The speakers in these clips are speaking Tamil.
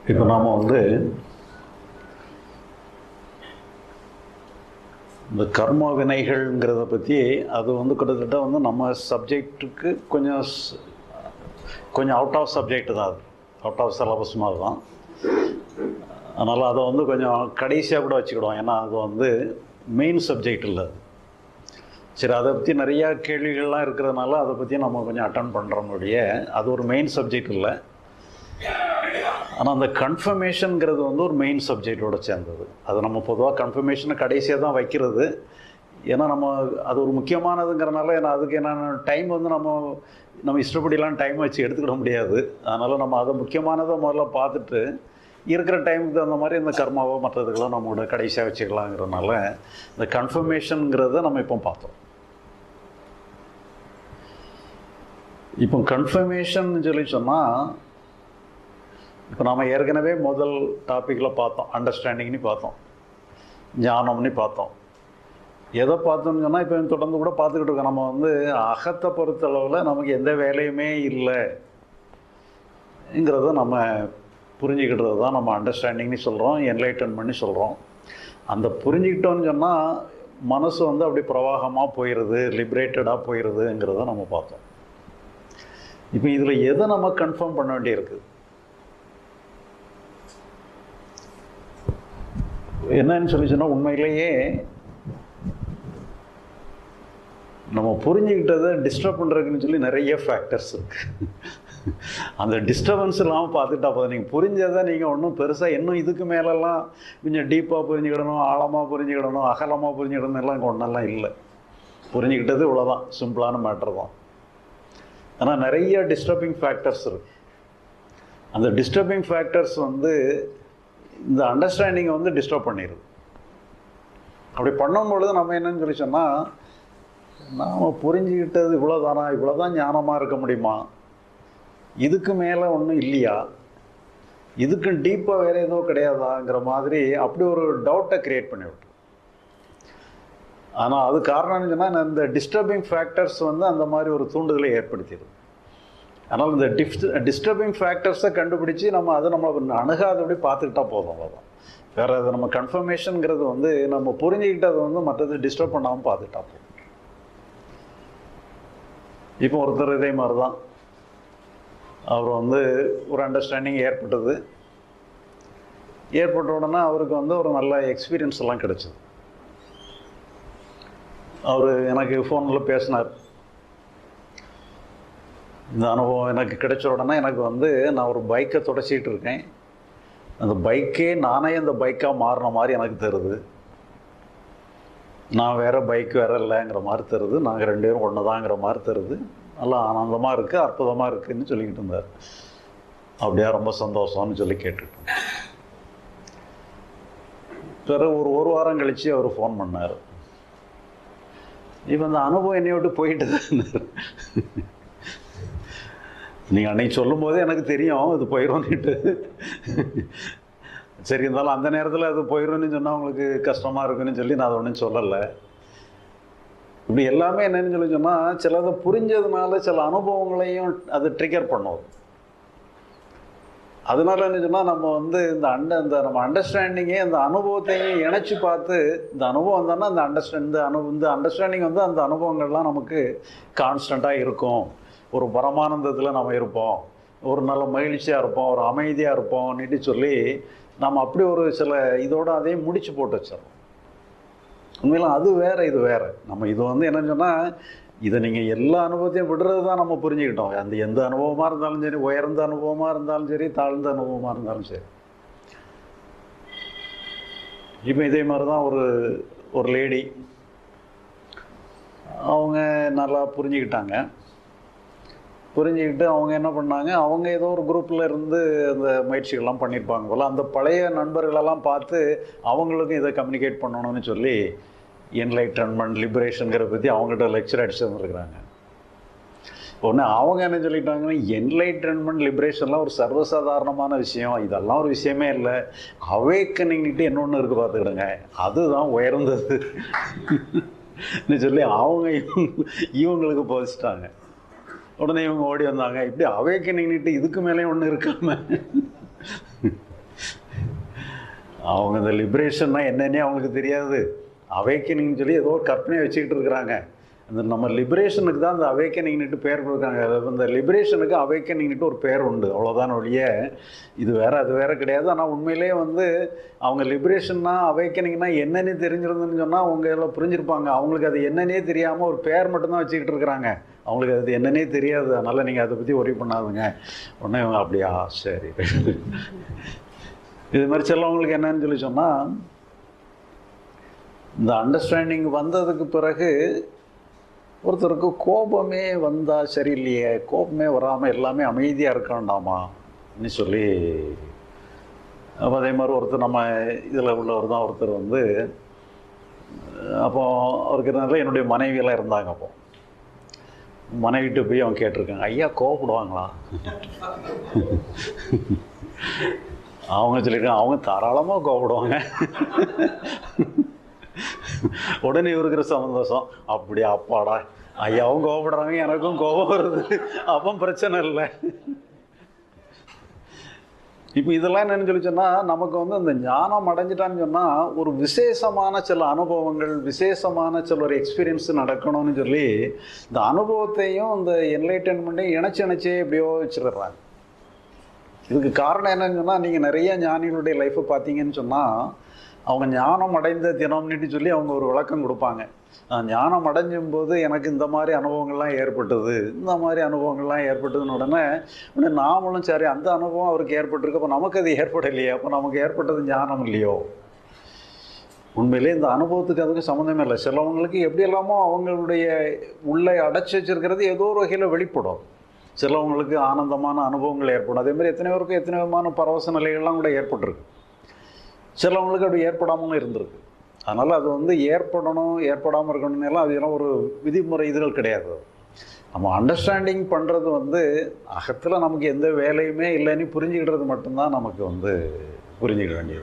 இப்போ நாம் வந்து இந்த கர்ம வினைகள்ங்கிறத பற்றி அது வந்து கிட்டத்தட்ட வந்து நம்ம சப்ஜெக்ட்டுக்கு கொஞ்சம் ஸ்- கொஞ்சம் அவுட் ஆஃப் சப்ஜெக்ட் தான் அது அவுட் ஆஃப் சிலபஸ் மாதிரி தான் அதனால் அதை வந்து கொஞ்சம் கடைசியாக கூட வச்சுக்கிடுவோம் ஏன்னா அது வந்து மெயின் சப்ஜெக்ட் இல்லை அது. சரி அதை பற்றி நிறையா கேள்விகள்லாம் இருக்கிறதுனால அதை பற்றி நம்ம கொஞ்சம் அட்டன் பண்ணுறோமுடைய அது ஒரு மெயின் சப்ஜெக்ட் இல்லை ஆனால் அந்த கன்ஃபர்மேஷனுங்கிறது வந்து ஒரு மெயின் சப்ஜெக்டோட சேர்ந்தது அது நம்ம பொதுவாக கன்ஃபர்மேஷனை கடைசியாக தான் வைக்கிறது ஏன்னா நம்ம அது ஒரு முக்கியமானதுங்கிறனால ஏன்னா அதுக்கு என்னென்ன டைம் வந்து நம்ம நம்ம இஷ்டப்படிலாம் டைம் வச்சு எடுத்துக்கிட முடியாது அதனால் நம்ம அதை முக்கியமானதை முதல்ல பார்த்துட்டு இருக்கிற டைமுக்கு தகுந்த மாதிரி இந்த கர்மாவோ மற்றதுக்கெல்லாம் நம்மளோட கடைசியாக வச்சுக்கலாங்கிறதுனால இந்த கன்ஃபர்மேஷனுங்கிறத நம்ம இப்போ பார்த்தோம் இப்போ கன்ஃபர்மேஷன் சொல்லி சொன்னால் இப்போ நாம் ஏற்கனவே முதல் டாப்பிக்கில் பார்த்தோம் அண்டர்ஸ்டாண்டிங்னு பார்த்தோம் ஞானம்னு பார்த்தோம் எதை பார்த்தோம்னு சொன்னால் இப்போ தொடர்ந்து கூட பார்த்துக்கிட்டு இருக்கோம் நம்ம வந்து அகத்தை பொறுத்தளவில் நமக்கு எந்த வேலையுமே இல்லைங்கிறத நம்ம புரிஞ்சுக்கிட்டது தான் நம்ம அண்டர்ஸ்டாண்டிங்னு சொல்கிறோம் என்லைட்டன் பண்ணி சொல்கிறோம் அந்த புரிஞ்சுக்கிட்டோன்னு சொன்னால் மனசு வந்து அப்படி பிரவாகமாக போயிடுது லிபரேட்டடாக போயிடுதுங்கிறத நம்ம பார்த்தோம் இப்போ இதில் எதை நம்ம கன்ஃபார்ம் பண்ண வேண்டியிருக்கு என்னன்னு சொல்லி சொன்னால் உண்மையிலேயே நம்ம புரிஞ்சுக்கிட்டதை டிஸ்டர்ப் பண்ணுறதுக்குன்னு சொல்லி நிறைய ஃபேக்டர்ஸ் இருக்கு அந்த டிஸ்டர்பன்ஸ் இல்லாமல் பார்த்துட்டா போதும் நீங்கள் புரிஞ்சதை நீங்கள் ஒன்றும் பெருசாக இன்னும் இதுக்கு மேலெல்லாம் கொஞ்சம் டீப்பாக புரிஞ்சுக்கிடணும் ஆழமாக புரிஞ்சுக்கிடணும் அகலமாக புரிஞ்சுக்கிடணும் எல்லாம் இங்கே ஒன்றெல்லாம் இல்லை புரிஞ்சுக்கிட்டது இவ்வளோதான் சிம்பிளான மேட்ரு தான் ஆனால் நிறைய டிஸ்டர்பிங் ஃபேக்டர்ஸ் இருக்கு அந்த டிஸ்டர்பிங் ஃபேக்டர்ஸ் வந்து இந்த அண்டர்ஸ்டாண்டிங்கை வந்து டிஸ்டர்ப் பண்ணிடுது அப்படி பண்ணும்பொழுது நம்ம என்னன்னு சொல்லி சொன்னால் நாம் புரிஞ்சுக்கிட்டது இவ்வளோதானா இவ்வளோதான் ஞானமாக இருக்க முடியுமா இதுக்கு மேலே ஒன்றும் இல்லையா இதுக்கு டீப்பாக வேறு எதுவும் கிடையாதாங்கிற மாதிரி அப்படி ஒரு டவுட்டை க்ரியேட் பண்ணி விட்டு ஆனால் அது காரணம்னு சொன்னால் இந்த டிஸ்டர்பிங் ஃபேக்டர்ஸ் வந்து அந்த மாதிரி ஒரு தூண்டுதலை ஏற்படுத்திடுது அதனால் இந்த டிஃப் டிஸ்டர்பிங் ஃபேக்டர்ஸை கண்டுபிடிச்சி நம்ம அதை நம்ம அணுகாதபடி பார்த்துக்கிட்டா போதும் அவ்வளோதான் வேறு அது நம்ம கன்ஃபர்மேஷனுங்கிறது வந்து நம்ம புரிஞ்சுக்கிட்டது வந்து மற்றது டிஸ்டர்ப் பண்ணாமல் பார்த்துக்கிட்டா போதும் இப்போ ஒருத்தர் இதே மாதிரி தான் அவர் வந்து ஒரு அண்டர்ஸ்டாண்டிங் ஏற்பட்டது ஏற்பட்ட உடனே அவருக்கு வந்து ஒரு நல்ல எக்ஸ்பீரியன்ஸ் எல்லாம் கிடைச்சது அவர் எனக்கு ஃபோனில் பேசினார் இந்த அனுபவம் எனக்கு கிடைச்ச உடனே எனக்கு வந்து நான் ஒரு பைக்கை தொடச்சிட்டு இருக்கேன் அந்த பைக்கே நானே அந்த பைக்காக மாறின மாதிரி எனக்கு தருது நான் வேற பைக் வேற இல்லைங்கிற மாதிரி தருது நாங்கள் ரெண்டு பேரும் ஒன்று தாங்கிற மாதிரி தருது நல்லா ஆனந்தமாக இருக்குது அற்புதமாக இருக்குன்னு சொல்லிக்கிட்டு இருந்தார் அப்படியே ரொம்ப சந்தோஷம்னு சொல்லி கேட்டுட்டோம் பிறகு ஒரு ஒரு வாரம் கழித்து அவர் ஃபோன் பண்ணார் இப்போ அந்த அனுபவம் என்னை விட்டு போயிட்டு நீங்கள் அன்னைக்கு சொல்லும்போதே எனக்கு தெரியும் இது போயிடும்னுட்டு சரி இருந்தாலும் அந்த நேரத்தில் அது போயிடும்னு சொன்னால் உங்களுக்கு கஷ்டமாக இருக்குன்னு சொல்லி நான் அதை ஒன்றும் சொல்லலை இப்படி எல்லாமே என்னன்னு சொல்லி சொன்னால் சிலதை புரிஞ்சதுனால சில அனுபவங்களையும் அது ட்ரிகர் பண்ணும் அதனால என்ன சொன்னால் நம்ம வந்து இந்த அண்ட இந்த நம்ம அண்டர்ஸ்டாண்டிங்கே இந்த அனுபவத்தையும் இணைச்சி பார்த்து இந்த அனுபவம் தானே அந்த அண்டர்ஸ்டாண்ட் இந்த அனு இந்த அண்டர்ஸ்டாண்டிங் வந்து அந்த அனுபவங்கள்லாம் நமக்கு கான்ஸ்டண்ட்டாக இருக்கும் ஒரு பரமானந்தத்தில் நம்ம இருப்போம் ஒரு நல்ல மகிழ்ச்சியாக இருப்போம் ஒரு அமைதியாக இருப்போம்னுட்டு சொல்லி நம்ம அப்படி ஒரு சில இதோட அதையும் முடிச்சு போட்டு வச்சிடறோம் உண்மையில அது வேற இது வேற நம்ம இது வந்து என்னன்னு சொன்னால் இதை நீங்கள் எல்லா அனுபவத்தையும் விடுறது தான் நம்ம புரிஞ்சுக்கிட்டோம் அந்த எந்த அனுபவமாக இருந்தாலும் சரி உயர்ந்த அனுபவமாக இருந்தாலும் சரி தாழ்ந்த அனுபவமாக இருந்தாலும் சரி இப்போ இதே மாதிரி தான் ஒரு ஒரு லேடி அவங்க நல்லா புரிஞ்சுக்கிட்டாங்க புரிஞ்சுக்கிட்டு அவங்க என்ன பண்ணாங்க அவங்க ஏதோ ஒரு குரூப்பில் இருந்து அந்த முயற்சிகள்லாம் பண்ணியிருப்பாங்க போல் அந்த பழைய நண்பர்களெல்லாம் பார்த்து அவங்களுக்கும் இதை கம்யூனிகேட் பண்ணணும்னு சொல்லி என்லைட்டன்மெண்ட் லிபரேஷனுங்கிற பற்றி அவங்ககிட்ட லெக்சர் அடிச்சு வந்துருக்குறாங்க ஒன்று அவங்க என்ன சொல்லிட்டாங்கன்னா என்லைட்டன்மெண்ட் லிபரேஷன்லாம் ஒரு சர்வசாதாரணமான விஷயம் இதெல்லாம் ஒரு விஷயமே இல்லை அவேக்கனிங்கிட்டு இன்னொன்று இருக்குது பார்த்துக்கிடுங்க அதுதான் உயர்ந்தது சொல்லி அவங்க இவங்க இவங்களுக்கு போதிச்சிட்டாங்க உடனே இவங்க ஓடி வந்தாங்க இப்படி அவேக்கனிங்கிட்டு இதுக்கு மேலே ஒன்று இருக்காம அவங்க இந்த லிபரேஷன்னா என்னன்னே அவங்களுக்கு தெரியாது அவேக்கனிங்னு சொல்லி ஏதோ ஒரு கற்பனையை வச்சுக்கிட்டு இருக்கிறாங்க இந்த நம்ம லிபரேஷனுக்கு தான் அந்த அவேக்கனிங்னுட்டு பேர் கொடுக்குறாங்க இந்த லிபரேஷனுக்கு அவேக்கனிங்னுட்டு ஒரு பேர் உண்டு அவ்வளோதான் ஒழிய இது வேற அது வேற கிடையாது ஆனால் உண்மையிலேயே வந்து அவங்க லிபரேஷன்னா அவேக்கனிங்னா என்னன்னு தெரிஞ்சிருந்துன்னு சொன்னால் அவங்க எல்லாம் புரிஞ்சிருப்பாங்க அவங்களுக்கு அது என்னன்னே தெரியாமல் ஒரு பேர் மட்டும்தான் வச்சுக்கிட்டு இருக்கிறாங்க அவங்களுக்கு அது என்னன்னே தெரியாது அதனால் நீங்கள் அதை பற்றி ஒரி பண்ணாதுங்க உடனே இவங்க அப்படியா சரி இது மாதிரி சிலவங்களுக்கு என்னன்னு சொல்லி சொன்னால் இந்த அண்டர்ஸ்டாண்டிங் வந்ததுக்கு பிறகு ஒருத்தருக்கு கோபமே வந்தால் சரியில்லையே கோபமே வராமல் எல்லாமே அமைதியாக இருக்க வேண்டாமான்னு சொல்லி அப்போ அதே மாதிரி ஒருத்தர் நம்ம இதில் உள்ளவர் தான் ஒருத்தர் வந்து அப்போ அவருக்கு இருந்தாலும் என்னுடைய மனைவியெல்லாம் இருந்தாங்க அப்போ மனைவிட்டு போய் அவன் கேட்டிருக்காங்க ஐயா கோவப்படுவாங்களா அவங்க சொல்லியிருக்காங்க அவங்க தாராளமாக கோவப்படுவாங்க உடனே இவருக்கிற சந்தோஷம் அப்படியா அப்பாடா ஐயாவும் கோவப்படுறாங்க எனக்கும் கோபம் வருது அப்போ பிரச்சனை இல்லை இப்போ இதெல்லாம் என்னன்னு சொல்லி சொன்னால் நமக்கு வந்து அந்த ஞானம் அடைஞ்சிட்டான்னு சொன்னால் ஒரு விசேஷமான சில அனுபவங்கள் விசேஷமான சில ஒரு எக்ஸ்பீரியன்ஸ் நடக்கணும்னு சொல்லி இந்த அனுபவத்தையும் இந்த என்லைட்டன்மெண்ட்டையும் இணைச்சு இணைச்சே எப்படியோ வச்சுருடுறாங்க இதுக்கு காரணம் என்னன்னு சொன்னால் நீங்கள் நிறைய ஞானிகளுடைய லைஃப்பை பார்த்தீங்கன்னு சொன்னால் அவங்க ஞானம் அடைந்த தினம்னுட்டு சொல்லி அவங்க ஒரு விளக்கம் கொடுப்பாங்க நான் ஞானம் அடைஞ்சும் போது எனக்கு இந்த மாதிரி அனுபவங்கள்லாம் ஏற்பட்டது இந்த மாதிரி அனுபவங்கள்லாம் ஏற்பட்டதுன்னு உடனே உடனே நாமளும் சரி அந்த அனுபவம் அவருக்கு ஏற்பட்டிருக்கு அப்போ நமக்கு அது ஏற்படலையே அப்போ நமக்கு ஏற்பட்டது ஞானம் இல்லையோ உண்மையிலே இந்த அனுபவத்துக்கு அதுக்கு சம்மந்தமே இல்லை சிலவங்களுக்கு எப்படி எல்லாமோ அவங்களுடைய உள்ளே அடைச்சி வச்சிருக்கிறது ஏதோ ஒரு வகையில் வெளிப்படும் சிலவங்களுக்கு ஆனந்தமான அனுபவங்கள் ஏற்படும் அதே மாதிரி எத்தனை பேருக்கு எத்தனை விதமான பரவச நிலைகள்லாம் கூட ஏற்பட்டிருக்கு சிலவங்களுக்கு அப்படி ஏற்படாமலும் இருந்திருக்கு அதனால் அது வந்து ஏற்படணும் ஏற்படாமல் இருக்கணும்னு எல்லாம் அது எல்லாம் ஒரு விதிமுறை இதுகள் கிடையாது நம்ம அண்டர்ஸ்டாண்டிங் பண்ணுறது வந்து அகத்தில் நமக்கு எந்த வேலையுமே இல்லைன்னு புரிஞ்சுக்கிட்டது மட்டும்தான் நமக்கு வந்து புரிஞ்சுக்க வேண்டியது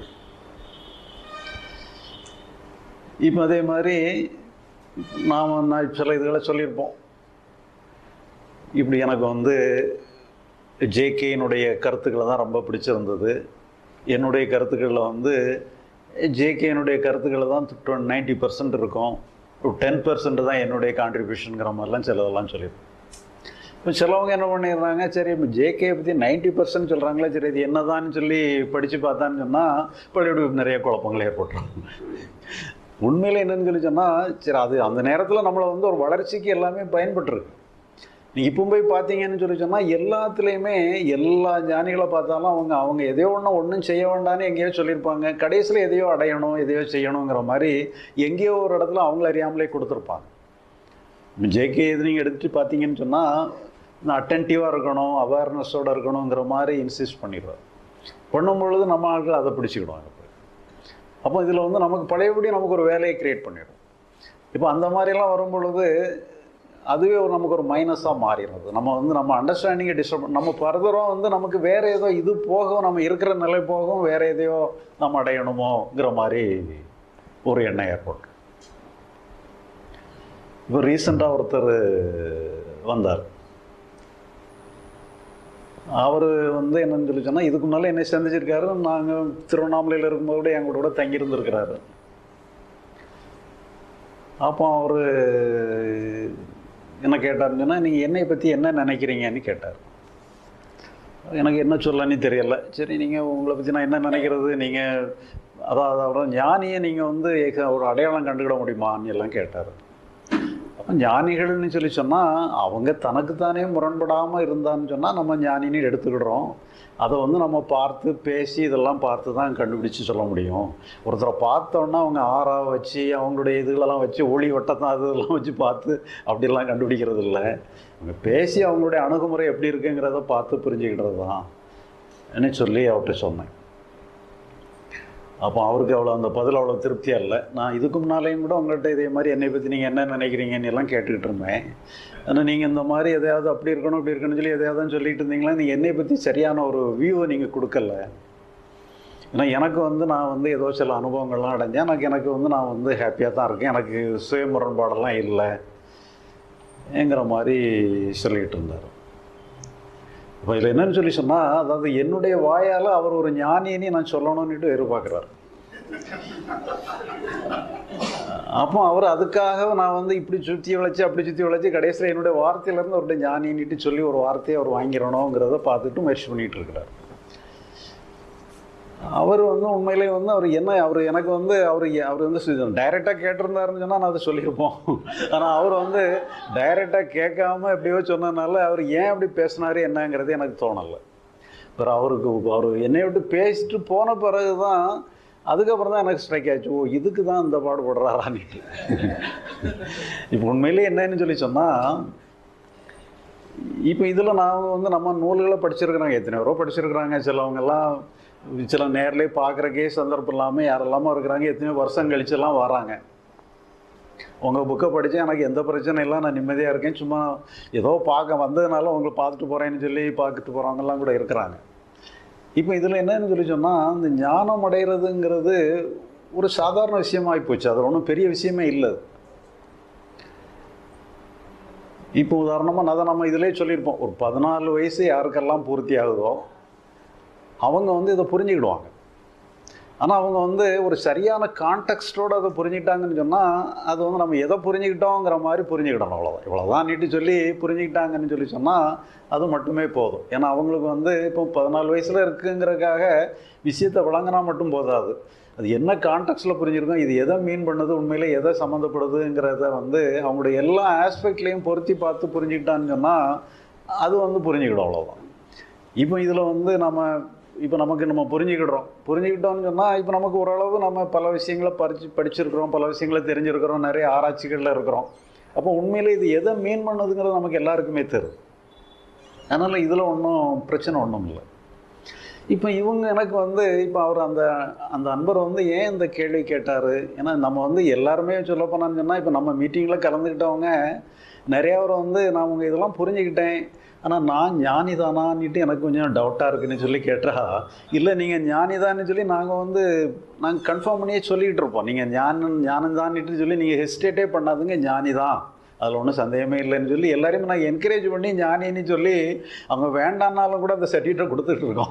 இப்போ அதே மாதிரி நாம் நான் சில இதுகளை சொல்லியிருப்போம் இப்படி எனக்கு வந்து ஜேகேனுடைய கருத்துக்களை தான் ரொம்ப பிடிச்சிருந்தது என்னுடைய கருத்துக்களில் வந்து ஜேகேனுடைய கருத்துக்களை தான் நைன்டி பர்சன்ட் இருக்கும் டென் பர்சன்ட் தான் என்னுடைய கான்ட்ரிபியூஷனுங்கிற மாதிரிலாம் சிலதெல்லாம் சொல்லியிருக்கோம் இப்போ சிலவங்க என்ன பண்ணிடுறாங்க சரி இப்போ ஜேகே பற்றி நைன்டி பர்சன்ட் சொல்கிறாங்களே சரி இது என்னதான்னு சொல்லி படித்து பார்த்தான்னு சொன்னால் பள்ளியோட நிறைய குழப்பங்கள் ஏற்பட்டுரும் உண்மையில் என்னன்னு சொல்லி சொன்னால் சரி அது அந்த நேரத்தில் நம்மளை வந்து ஒரு வளர்ச்சிக்கு எல்லாமே பயன்பட்டுருக்கு நீங்கள் இப்போ போய் பார்த்தீங்கன்னு சொல்லி சொன்னால் எல்லாத்துலேயுமே எல்லா ஞானிகளை பார்த்தாலும் அவங்க அவங்க எதையோ ஒன்று ஒன்றும் செய்ய வேண்டாம்னு எங்கேயோ சொல்லியிருப்பாங்க கடைசியில் எதையோ அடையணும் எதையோ செய்யணுங்கிற மாதிரி எங்கேயோ ஒரு இடத்துல அவங்கள அறியாமலே கொடுத்துருப்பாங்க ஜேகே இது நீங்கள் எடுத்துகிட்டு பார்த்தீங்கன்னு சொன்னால் நான் அட்டன்டிவாக இருக்கணும் அவேர்னஸோடு இருக்கணுங்கிற மாதிரி இன்சிஸ்ட் பண்ணிடுவார் பண்ணும் பொழுது நம்ம ஆட்கள் அதை பிடிச்சிக்கிடுவாங்க அப்போ இதில் வந்து நமக்கு பழையபடி நமக்கு ஒரு வேலையை க்ரியேட் பண்ணிடும் இப்போ அந்த மாதிரிலாம் வரும் பொழுது அதுவே ஒரு நமக்கு ஒரு மைனஸாக மாறிடுறது நம்ம வந்து நம்ம அண்டர்ஸ்டாண்டிங்கை டிஸ்டர்ப் நம்ம ஃபர்தரும் வந்து நமக்கு வேறு ஏதோ இது போகும் நம்ம இருக்கிற நிலை போகும் வேறு எதையோ நம்ம அடையணுமோங்கிற மாதிரி ஒரு எண்ணம் ஏற்படும் இப்போ ரீசெண்டாக ஒருத்தர் வந்தார் அவர் வந்து என்னன்னு சொல்லி சொன்னால் இதுக்கு முன்னால் என்னை சந்திச்சிருக்காரு நாங்கள் திருவண்ணாமலையில் இருக்கும்போது கூட என் கூட தங்கியிருந்திருக்கிறாரு அப்போ அவர் என்ன கேட்டாருன்னு சொன்னால் நீங்கள் என்னை பற்றி என்ன நினைக்கிறீங்கன்னு கேட்டார் எனக்கு என்ன சொல்லன்னு தெரியல சரி நீங்கள் உங்களை பற்றி நான் என்ன நினைக்கிறது நீங்கள் அதாவது அப்புறம் ஞானியை நீங்கள் வந்து ஒரு அடையாளம் கண்டுக்கிட முடியுமான்னு எல்லாம் கேட்டார் அப்போ ஞானிகள்னு சொல்லி சொன்னால் அவங்க தனக்குத்தானே முரண்படாமல் இருந்தான்னு சொன்னால் நம்ம ஞானின்னு எடுத்துக்கிடுறோம் அதை வந்து நம்ம பார்த்து பேசி இதெல்லாம் பார்த்து தான் கண்டுபிடிச்சு சொல்ல முடியும் ஒருத்தரை பார்த்தோன்னா அவங்க ஆறா வச்சு அவங்களுடைய இதுகளெல்லாம் வச்சு ஒளி வட்டத்தான் இதெல்லாம் வச்சு பார்த்து அப்படிலாம் கண்டுபிடிக்கிறது இல்லை அவங்க பேசி அவங்களுடைய அணுகுமுறை எப்படி இருக்குங்கிறத பார்த்து புரிஞ்சுக்கிட்டது தான் என்ன சொல்லி அவர்கிட்ட சொன்னேன் அப்போ அவருக்கு அவ்வளோ அந்த பதில் அவ்வளோ திருப்தியாக இல்லை நான் இதுக்கு முன்னாலேயும் கூட உங்கள்கிட்ட இதே மாதிரி என்னை பற்றி நீங்கள் என்ன நினைக்கிறீங்கன்னு எல்லாம் கேட்டுக்கிட்டு இருந்தேன் ஆனால் நீங்கள் இந்த மாதிரி எதையாவது அப்படி இருக்கணும் இப்படி இருக்கணும்னு சொல்லி எதையாவது சொல்லிட்டு இருந்தீங்களா நீங்கள் என்னை பற்றி சரியான ஒரு வியூவை நீங்கள் கொடுக்கல ஏன்னா எனக்கு வந்து நான் வந்து ஏதோ சில அனுபவங்கள்லாம் அடைஞ்சேன் எனக்கு எனக்கு வந்து நான் வந்து ஹாப்பியாக தான் இருக்கேன் எனக்கு சுய முரண்பாடெல்லாம் இல்லை ங்கிற மாதிரி சொல்லிகிட்டு இருந்தார் இப்போ இதில் என்னன்னு சொல்லி சொன்னால் அதாவது என்னுடைய வாயால் அவர் ஒரு ஞானின்னு நான் சொல்லணும்னுட்டு எதிர்பார்க்குறாரு அப்போ அவர் அதுக்காக நான் வந்து இப்படி சுற்றி வளைச்சு அப்படி சுற்றி வளைச்சு கடைசியில் என்னுடைய வார்த்தையிலேருந்து அவர்கிட்ட ஞானின்னுட்டு சொல்லி ஒரு வார்த்தையை அவர் வாங்கிடணுங்கிறத பார்த்துட்டு முயற்சி பண்ணிகிட்டு இருக்கிறார் அவர் வந்து உண்மையிலே வந்து அவர் என்ன அவர் எனக்கு வந்து அவர் அவர் வந்து டைரெக்டாக கேட்டிருந்தாருன்னு சொன்னால் நான் அதை சொல்லியிருப்போம் ஆனால் அவர் வந்து டைரெக்டாக கேட்காம எப்படியோ சொன்னதுனால அவர் ஏன் அப்படி பேசினாரு என்னங்கிறது எனக்கு தோணலை அப்புறம் அவருக்கு அவர் என்னை விட்டு பேசிட்டு போன பிறகு தான் அதுக்கப்புறம் தான் எனக்கு ஸ்ட்ரைக் ஆச்சு ஓ இதுக்கு தான் இந்த பாடுபடுறாரான்னுட்டு இப்போ உண்மையிலே என்னன்னு சொல்லி சொன்னால் இப்போ இதில் நான் வந்து நம்ம நூல்களை படிச்சிருக்கிறாங்க எத்தனை பேரோ படிச்சிருக்கிறாங்க சிலவங்கெல்லாம் சில நேர்லேயே பார்க்குறக்கே சந்தர்ப்பம் இல்லாமல் யாரெல்லாமோ இருக்கிறாங்க எத்தனையோ வருஷம் கழிச்செல்லாம் வராங்க உங்கள் புக்கை படித்து எனக்கு எந்த பிரச்சனையும் இல்லை நான் நிம்மதியாக இருக்கேன் சும்மா ஏதோ பார்க்க வந்ததுனால உங்களை பார்த்துட்டு போகிறேன்னு சொல்லி பார்த்துட்டு போகிறவங்கலாம் கூட இருக்கிறாங்க இப்போ இதில் என்னன்னு சொல்லி சொன்னால் இந்த ஞானம் அடைகிறதுங்கிறது ஒரு சாதாரண விஷயமாகி போச்சு அது ஒன்றும் பெரிய விஷயமே இல்லை இப்போ உதாரணமாக அதை நம்ம இதிலே சொல்லியிருப்போம் ஒரு பதினாலு வயசு யாருக்கெல்லாம் பூர்த்தி ஆகுதோ அவங்க வந்து இதை புரிஞ்சுக்கிடுவாங்க ஆனால் அவங்க வந்து ஒரு சரியான கான்டெக்ஸ்டோடு அதை புரிஞ்சுக்கிட்டாங்கன்னு சொன்னால் அது வந்து நம்ம எதை புரிஞ்சுக்கிட்டோங்கிற மாதிரி புரிஞ்சுக்கிடணும் அவ்வளோதான் இவ்வளோதான் நீட்டு சொல்லி புரிஞ்சுக்கிட்டாங்கன்னு சொல்லி சொன்னால் அது மட்டுமே போதும் ஏன்னா அவங்களுக்கு வந்து இப்போ பதினாலு வயசில் இருக்குங்கிறதுக்காக விஷயத்தை வழங்கினா மட்டும் போதாது அது என்ன கான்டெக்ட்டில் புரிஞ்சிருக்கோம் இது எதை மீன் பண்ணுது உண்மையில் எதை சம்மந்தப்படுதுங்கிறத வந்து அவங்களுடைய எல்லா ஆஸ்பெக்ட்லேயும் பொருத்தி பார்த்து புரிஞ்சுக்கிட்டான்னு சொன்னால் அது வந்து புரிஞ்சுக்கிடும் அவ்வளோதான் இப்போ இதில் வந்து நம்ம இப்போ நமக்கு நம்ம புரிஞ்சுக்கிடுறோம் புரிஞ்சுக்கிட்டோம்னு சொன்னால் இப்போ நமக்கு ஓரளவு நம்ம பல விஷயங்களை படிச்சு படிச்சிருக்கிறோம் பல விஷயங்களை தெரிஞ்சிருக்கிறோம் நிறைய ஆராய்ச்சிகளில் இருக்கிறோம் அப்போ உண்மையில் இது எதை மீன் பண்ணுதுங்கிறது நமக்கு எல்லாருக்குமே தெரியும் அதனால் இதில் ஒன்றும் பிரச்சனை ஒன்றும் இல்லை இப்போ இவங்க எனக்கு வந்து இப்போ அவர் அந்த அந்த அன்பர் வந்து ஏன் இந்த கேள்வி கேட்டார் ஏன்னா நம்ம வந்து எல்லாருமே சொல்ல போனான்னு சொன்னால் இப்போ நம்ம மீட்டிங்கில் கலந்துக்கிட்டவங்க நிறையா பேர் வந்து நான் உங்கள் இதெல்லாம் புரிஞ்சுக்கிட்டேன் ஆனால் நான் ஞானி தானான்னுட்டு எனக்கு கொஞ்சம் டவுட்டாக இருக்குன்னு சொல்லி கேட்டால் இல்லை நீங்கள் ஞானி தான்னு சொல்லி நாங்கள் வந்து நாங்கள் கன்ஃபார்ம் பண்ணியே சொல்லிகிட்டு இருப்போம் நீங்கள் ஞானம் ஞானம் தான்னுட்டு சொல்லி நீங்கள் ஹெசிடேட்டே பண்ணாதுங்க ஞானி தான் அதில் ஒன்றும் சந்தேகமே இல்லைன்னு சொல்லி எல்லாரையுமே நான் என்கரேஜ் பண்ணி ஞானின்னு சொல்லி அவங்க வேண்டான்னாலும் கூட அந்த சர்டிஃபிகேட்டை கொடுத்துட்டு இருக்கோம்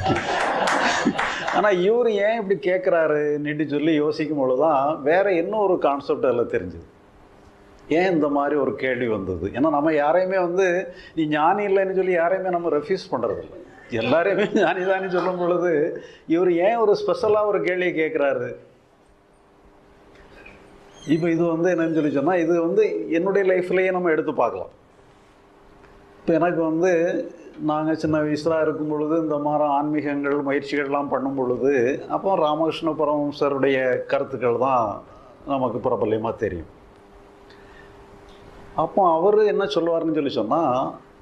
ஆனால் இவர் ஏன் இப்படி கேட்குறாருன்னுட்டு சொல்லி யோசிக்கும் பொழுது தான் வேறு இன்னும் ஒரு கான்செப்ட் அதில் தெரிஞ்சுது ஏன் இந்த மாதிரி ஒரு கேள்வி வந்தது ஏன்னா நம்ம யாரையுமே வந்து நீ ஞானி இல்லைன்னு சொல்லி யாரையுமே நம்ம ரெஃப்யூஸ் பண்ணுறதில்ல எல்லாரையுமே ஞானி தானே சொல்லும் பொழுது இவர் ஏன் ஒரு ஸ்பெஷலாக ஒரு கேள்வியை கேட்குறாரு இப்போ இது வந்து என்னன்னு சொல்லி சொன்னால் இது வந்து என்னுடைய லைஃப்லேயே நம்ம எடுத்து பார்க்கலாம் இப்போ எனக்கு வந்து நாங்கள் சின்ன வயசில் இருக்கும் பொழுது இந்த மாதிரி ஆன்மீகங்கள் முயற்சிகள்லாம் பண்ணும் பொழுது அப்போ ராமகிருஷ்ண பரமஹம்சருடைய கருத்துக்கள் தான் நமக்கு பிரபல்யமாக தெரியும் அப்போ அவர் என்ன சொல்லுவார்னு சொல்லி சொன்னால்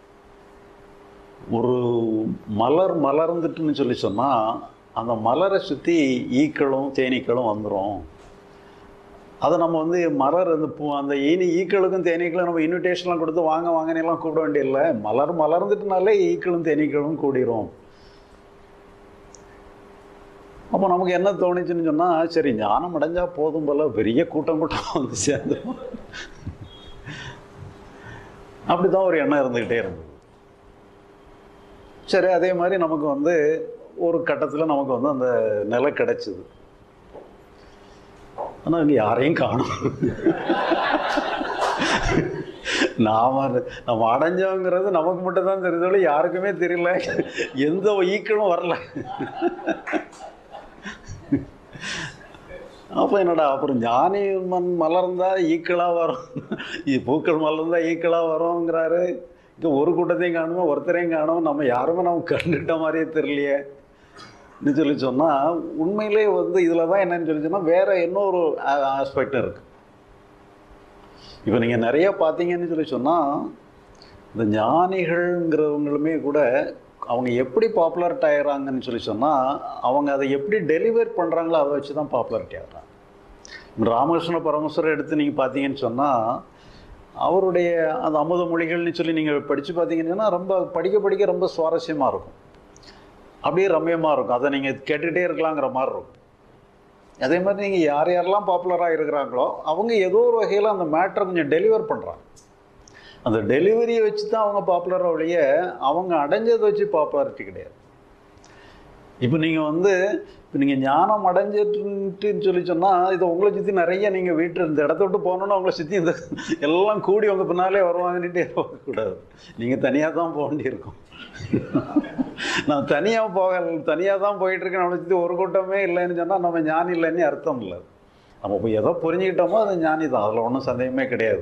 ஒரு மலர் மலர்ந்துட்டுன்னு சொல்லி சொன்னால் அந்த மலரை சுற்றி ஈக்களும் தேனீக்களும் வந்துடும் அதை நம்ம வந்து மலர் அந்த பூ அந்த ஈனி ஈக்களுக்கும் தேனீக்களும் நம்ம இன்விடேஷன்லாம் கொடுத்து வாங்க வாங்கலாம் கூப்பிட வேண்டியதில்லை மலர் மலர்ந்துட்டுனாலே ஈக்களும் தேனீக்களும் கூடிரும் அப்போ நமக்கு என்ன தோணுச்சுன்னு சொன்னால் சரி ஞானம் அடைஞ்சால் போதும் போல பெரிய கூட்டம் கூட்டம் வந்து சேர்ந்துடும் அப்படி தான் ஒரு எண்ணம் இருந்துக்கிட்டே இருந்தது சரி அதே மாதிரி நமக்கு வந்து ஒரு கட்டத்தில் நமக்கு வந்து அந்த நிலை கிடைச்சிது ஆனால் இங்கே யாரையும் காணும் நாம நம்ம அடைஞ்சோங்கிறது நமக்கு மட்டும் தான் தெரிஞ்சோட யாருக்குமே தெரியல எந்த ஈக்களும் வரல அப்போ என்னடா அப்புறம் ஞானி மண் மலர்ந்தா ஈக்களாக வரும் பூக்கள் மலர்ந்தா ஈக்களாக வரும்ங்கிறாரு இங்கே ஒரு கூட்டத்தையும் காணுமோ ஒருத்தரையும் காணும் நம்ம யாருமே நம்ம கண்டுகிட்ட மாதிரியே தெரியலையே சொல்லி சொன்னால் உண்மையிலே வந்து இதில் தான் என்னன்னு சொல்லி சொன்னால் வேறு இன்னொரு ஆஸ்பெக்டும் இருக்குது இப்போ நீங்கள் நிறைய பார்த்தீங்கன்னு சொல்லி சொன்னால் இந்த ஞானிகள்ங்கிறவங்களுமே கூட அவங்க எப்படி பாப்புலரிட்டி ஆகிறாங்கன்னு சொல்லி சொன்னால் அவங்க அதை எப்படி டெலிவர் பண்ணுறாங்களோ அதை வச்சு தான் பாப்புலாரிட்டி ஆகிறாங்க ராமகிருஷ்ண பரமேஸ்வரர் எடுத்து நீங்கள் பார்த்தீங்கன்னு சொன்னால் அவருடைய அந்த அமுத மொழிகள்னு சொல்லி நீங்கள் படித்து பார்த்தீங்கன்னு சொன்னால் ரொம்ப படிக்க படிக்க ரொம்ப சுவாரஸ்யமாக இருக்கும் அப்படியே ரம்யமாக இருக்கும் அதை நீங்கள் கேட்டுகிட்டே இருக்கலாங்கிற மாதிரி இருக்கும் அதே மாதிரி நீங்கள் யார் யாரெல்லாம் பாப்புலராக இருக்கிறாங்களோ அவங்க ஏதோ ஒரு வகையில் அந்த மேட்ரை கொஞ்சம் டெலிவர் பண்ணுறாங்க அந்த டெலிவரியை வச்சு தான் அவங்க பாப்புலராக ஒழிய அவங்க அடைஞ்சதை வச்சு பாப்புலாரிட்டி கிடையாது இப்போ நீங்கள் வந்து இப்போ நீங்கள் ஞானம் அடைஞ்சிட்டுன்னு சொல்லி சொன்னால் இது உங்களை சுற்றி நிறைய நீங்கள் வீட்டில் இந்த இடத்த விட்டு போகணுன்னா உங்களை சுற்றி இந்த எல்லாம் கூடி உங்கள் பின்னாலே வருவாங்கன்னுட்டே போகக்கூடாது நீங்கள் தனியாக தான் போக வேண்டியிருக்கும் நான் தனியாக போக தனியாக தான் போயிட்டுருக்கேன் நம்மளை சுற்றி ஒரு கூட்டமே இல்லைன்னு சொன்னால் நம்ம ஞானி இல்லைன்னு அர்த்தம் இல்லை நம்ம இப்போ எதோ புரிஞ்சுக்கிட்டோமோ அது ஞானி தான் அதில் ஒன்றும் சந்தேகமே கிடையாது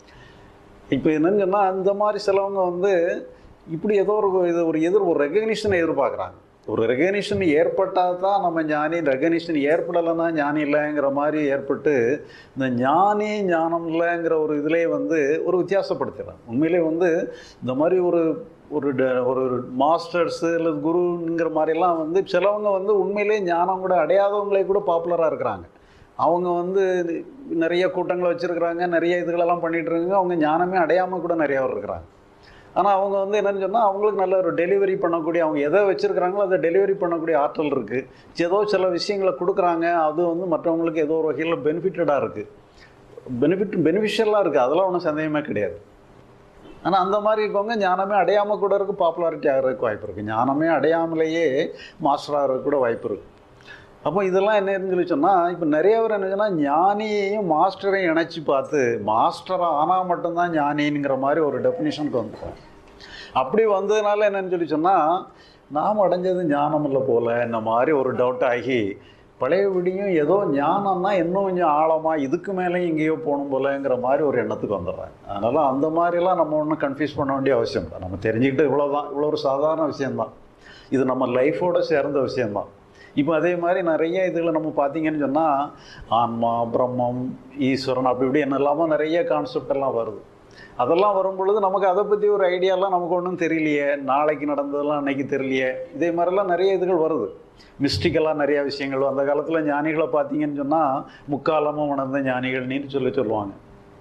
இப்போ என்னன்னு சொன்னால் அந்த மாதிரி சிலவங்க வந்து இப்படி ஏதோ ஒரு இது ஒரு எதிர் ஒரு ரெகக்னிஷனை எதிர்பார்க்குறாங்க ஒரு ரெகக்னிஷன் ஏற்பட்டால் தான் நம்ம ஞானி ரெகக்னிஷன் ஏற்படலைன்னா ஞானி இல்லைங்கிற மாதிரி ஏற்பட்டு இந்த ஞானி ஞானம் இல்லைங்கிற ஒரு இதிலே வந்து ஒரு வித்தியாசப்படுத்திடுறாங்க உண்மையிலே வந்து இந்த மாதிரி ஒரு ஒரு ட- ஒரு மாஸ்டர்ஸு இல்லை குருங்கிற மாதிரிலாம் வந்து சிலவங்க வந்து உண்மையிலே ஞானம் கூட அடையாதவங்களே கூட பாப்புலராக இருக்கிறாங்க அவங்க வந்து நிறைய கூட்டங்களை வச்சுருக்கிறாங்க நிறைய இதுகளெல்லாம் பண்ணிட்டு இருக்காங்க அவங்க ஞானமே அடையாமல் கூட நிறைய பேர் இருக்கிறாங்க ஆனால் அவங்க வந்து என்னன்னு சொன்னால் அவங்களுக்கு நல்ல ஒரு டெலிவரி பண்ணக்கூடிய அவங்க எதை வச்சுருக்கிறாங்களோ அதை டெலிவரி பண்ணக்கூடிய ஆற்றல் இருக்குது ஏதோ சில விஷயங்களை கொடுக்குறாங்க அது வந்து மற்றவங்களுக்கு ஏதோ ஒரு வகையில் பெனிஃபிட்டடாக இருக்குது பெனிஃபிட் பெனிஃபிஷியலாக இருக்குது அதெல்லாம் ஒன்றும் சந்தேகமே கிடையாது ஆனால் அந்த மாதிரி இருக்கவங்க ஞானமே அடையாமல் கூட இருக்கு பாப்புலாரிட்டி ஆகிறதுக்கு வாய்ப்பு இருக்குது ஞானமே அடையாமலேயே மாஸ்டர் ஆகிறதுக்கு கூட வாய்ப்பு இருக்குது அப்போ இதெல்லாம் என்னன்னு சொல்லி சொன்னால் இப்போ நிறைய பேர் என்ன சொன்னால் ஞானியையும் மாஸ்டரையும் இணைச்சி பார்த்து மாஸ்டராக ஆனால் மட்டும்தான் ஞானிங்கிற மாதிரி ஒரு டெஃபினிஷனுக்கு வந்துட்டாங்க அப்படி வந்ததுனால என்னன்னு சொல்லி சொன்னால் நாம் அடைஞ்சது ஞானம் இல்லை போல இந்த மாதிரி ஒரு டவுட் ஆகி பழையபடியும் ஏதோ ஞானம்னா இன்னும் கொஞ்சம் ஆழமாக இதுக்கு மேலேயும் எங்கேயோ போகணும் போலங்கிற மாதிரி ஒரு எண்ணத்துக்கு வந்துடுறாங்க அதனால் அந்த மாதிரிலாம் நம்ம ஒன்றும் கன்ஃபியூஸ் பண்ண வேண்டிய அவசியம் இல்லை நம்ம தெரிஞ்சுக்கிட்டு இவ்வளோதான் இவ்வளோ ஒரு சாதாரண விஷயம்தான் இது நம்ம லைஃபோட சேர்ந்த விஷயம்தான் இப்போ அதே மாதிரி நிறைய இதில் நம்ம பார்த்தீங்கன்னு சொன்னால் ஆன்மா பிரம்மம் ஈஸ்வரன் அப்படி இப்படி என்னெல்லாமோ நிறைய கான்செப்ட் எல்லாம் வருது அதெல்லாம் வரும் பொழுது நமக்கு அதை பற்றி ஒரு ஐடியாலாம் நமக்கு ஒன்றும் தெரியலையே நாளைக்கு நடந்ததெல்லாம் அன்னைக்கு தெரியலையே இதே மாதிரிலாம் நிறைய இதுகள் வருது மிஸ்டிக்கலாக நிறைய விஷயங்கள் அந்த காலத்தில் ஞானிகளை பார்த்தீங்கன்னு சொன்னால் முக்காலமும் உணர்ந்த ஞானிகள்னு சொல்லி சொல்லுவாங்க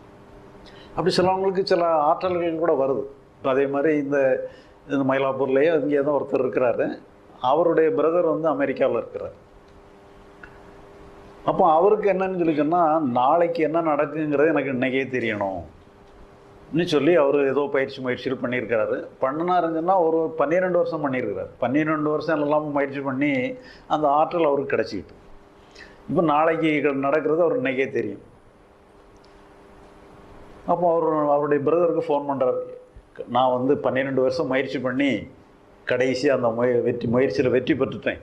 அப்படி சிலவங்களுக்கு சில ஆற்றல்கள் கூட வருது இப்போ அதே மாதிரி இந்த இந்த மயிலாப்பூர்லேயே இங்கே தான் ஒருத்தர் இருக்கிறாரு அவருடைய பிரதர் வந்து அமெரிக்காவில் இருக்கிறார் அப்போ அவருக்கு என்னன்னு சொல்லி சொன்னால் நாளைக்கு என்ன நடக்குங்கிறது எனக்கு இன்னைக்கே தெரியணும் ன்னு சொல்லி அவர் ஏதோ பயிற்சி முயற்சிகள் பண்ணியிருக்கிறாரு பண்ணினாருன்னு சொன்னால் ஒரு பன்னிரெண்டு வருஷம் பண்ணியிருக்கிறார் பன்னிரெண்டு வருஷம் எல்லாம் முயற்சி பண்ணி அந்த ஆற்றல் அவருக்கு கிடச்சிக்கிட்டு இப்போ நாளைக்கு நடக்கிறது அவர் இன்னைக்கே தெரியும் அப்போ அவர் அவருடைய பிரதருக்கு ஃபோன் பண்ணுறாரு நான் வந்து பன்னிரெண்டு வருஷம் முயற்சி பண்ணி கடைசி அந்த முய வெற்றி முயற்சியில் வெற்றி பெற்றுட்டேன்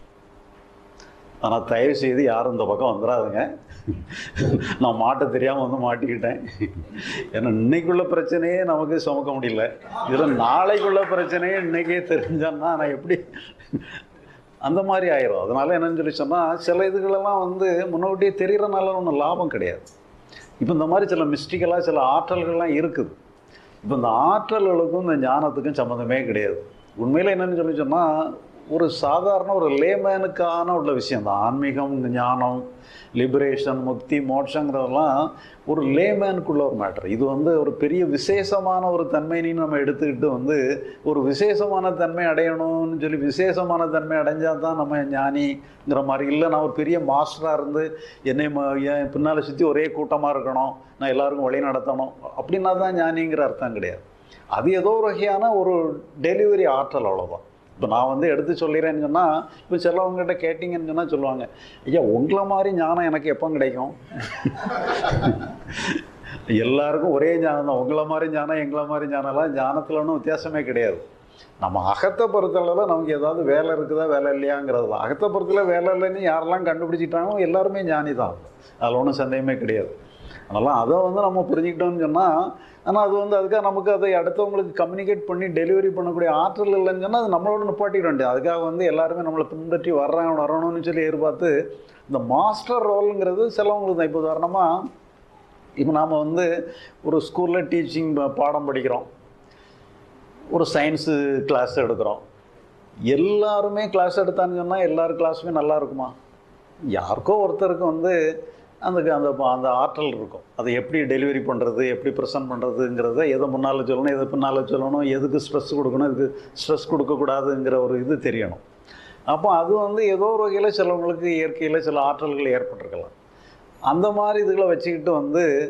ஆனால் தயவு செய்து யாரும் இந்த பக்கம் வந்துடாதுங்க நான் மாட்ட தெரியாமல் வந்து மாட்டிக்கிட்டேன் ஏன்னா இன்னைக்குள்ள பிரச்சனையே நமக்கு சுமக்க முடியல இதில் நாளைக்குள்ள பிரச்சனையே இன்னைக்கே தெரிஞ்சோன்னா நான் எப்படி அந்த மாதிரி ஆயிரும் அதனால என்னன்னு சொல்லி சொன்னால் சில இதுகளெல்லாம் வந்து முன்னோட்டியே தெரியறனால ஒன்றும் லாபம் கிடையாது இப்போ இந்த மாதிரி சில மிஸ்டிக்கலாக சில ஆற்றல்கள்லாம் இருக்குது இப்போ இந்த ஆற்றல்களுக்கும் இந்த ஞானத்துக்கும் சம்மந்தமே கிடையாது உண்மையில் என்னன்னு சொல்லி சொன்னால் ஒரு சாதாரண ஒரு லேமேனுக்கான உள்ள விஷயம் தான் ஆன்மீகம் ஞானம் லிபரேஷன் முக்தி மோட்சங்கிறதெல்லாம் ஒரு லேமேனுக்குள்ள ஒரு மேட்டர் இது வந்து ஒரு பெரிய விசேஷமான ஒரு தன்மைன்னு நம்ம எடுத்துக்கிட்டு வந்து ஒரு விசேஷமான தன்மை அடையணும்னு சொல்லி விசேஷமான தன்மை அடைஞ்சால் தான் நம்ம ஞானிங்கிற மாதிரி இல்லை நான் ஒரு பெரிய மாஸ்டராக இருந்து என்னை ம- என் பின்னால் சுற்றி ஒரே கூட்டமாக இருக்கணும் நான் எல்லாருக்கும் வழி நடத்தணும் அப்படின்னா தான் ஞானிங்கிற அர்த்தம் கிடையாது அது ஏதோ ஒரு வகையான ஒரு டெலிவரி ஆற்றல் அவ்வளோதான் இப்போ நான் வந்து எடுத்து சொல்லிடுறேன்னு சொன்னால் இப்போ சிலவங்ககிட்ட கேட்டிங்கன்னு சொன்னால் சொல்லுவாங்க ஐயா உங்களை மாதிரி ஞானம் எனக்கு எப்போ கிடைக்கும் எல்லாருக்கும் ஒரே ஞானம் தான் உங்களை மாதிரி ஞானம் எங்களை மாதிரி ஞானம்லாம் ஞானத்தில் ஒன்றும் வித்தியாசமே கிடையாது நம்ம அகத்தை பொறுத்தளவில் நமக்கு ஏதாவது வேலை இருக்குதா வேலை இல்லையாங்கிறது தான் அகத்தை பொறுத்தளவு வேலை இல்லைன்னு யாரெல்லாம் கண்டுபிடிச்சிட்டாங்களோ எல்லாருமே ஞானி தான் அதில் ஒன்றும் சந்தேகமே கிடையாது அதனால் அதை வந்து நம்ம புரிஞ்சுக்கிட்டோம்னு சொன்னால் ஆனால் அது வந்து அதுக்காக நமக்கு அதை அடுத்தவங்களுக்கு கம்யூனிகேட் பண்ணி டெலிவரி பண்ணக்கூடிய ஆற்றல் இல்லைன்னு சொன்னால் அது நம்மளோட நிப்பாட்டிட வேண்டியது அதுக்காக வந்து எல்லாருமே நம்மளை பின்பற்றி வர்றாங்க வரணும்னு சொல்லி எதிர்பார்த்து இந்த மாஸ்டர் ரோலுங்கிறது சிலவங்களுக்கு தான் இப்போ உதாரணமாக இப்போ நாம் வந்து ஒரு ஸ்கூலில் டீச்சிங் பாடம் படிக்கிறோம் ஒரு சயின்ஸு கிளாஸ் எடுக்கிறோம் எல்லாருமே கிளாஸ் எடுத்தான்னு சொன்னால் எல்லார் கிளாஸுமே நல்லா இருக்குமா யாருக்கோ ஒருத்தருக்கு வந்து அந்த அந்த அந்த ஆற்றல் இருக்கும் அதை எப்படி டெலிவரி பண்ணுறது எப்படி ப்ரெசென்ட் பண்ணுறதுங்கிறத எதை முன்னால் சொல்லணும் எதை பின்னால் சொல்லணும் எதுக்கு ஸ்ட்ரெஸ் கொடுக்கணும் எதுக்கு ஸ்ட்ரெஸ் கொடுக்கக்கூடாதுங்கிற ஒரு இது தெரியணும் அப்போ அது வந்து ஏதோ ஒரு வகையில் சிலவங்களுக்கு இயற்கையில் சில ஆற்றல்கள் ஏற்பட்டிருக்கலாம் அந்த மாதிரி இதுகளை வச்சுக்கிட்டு வந்து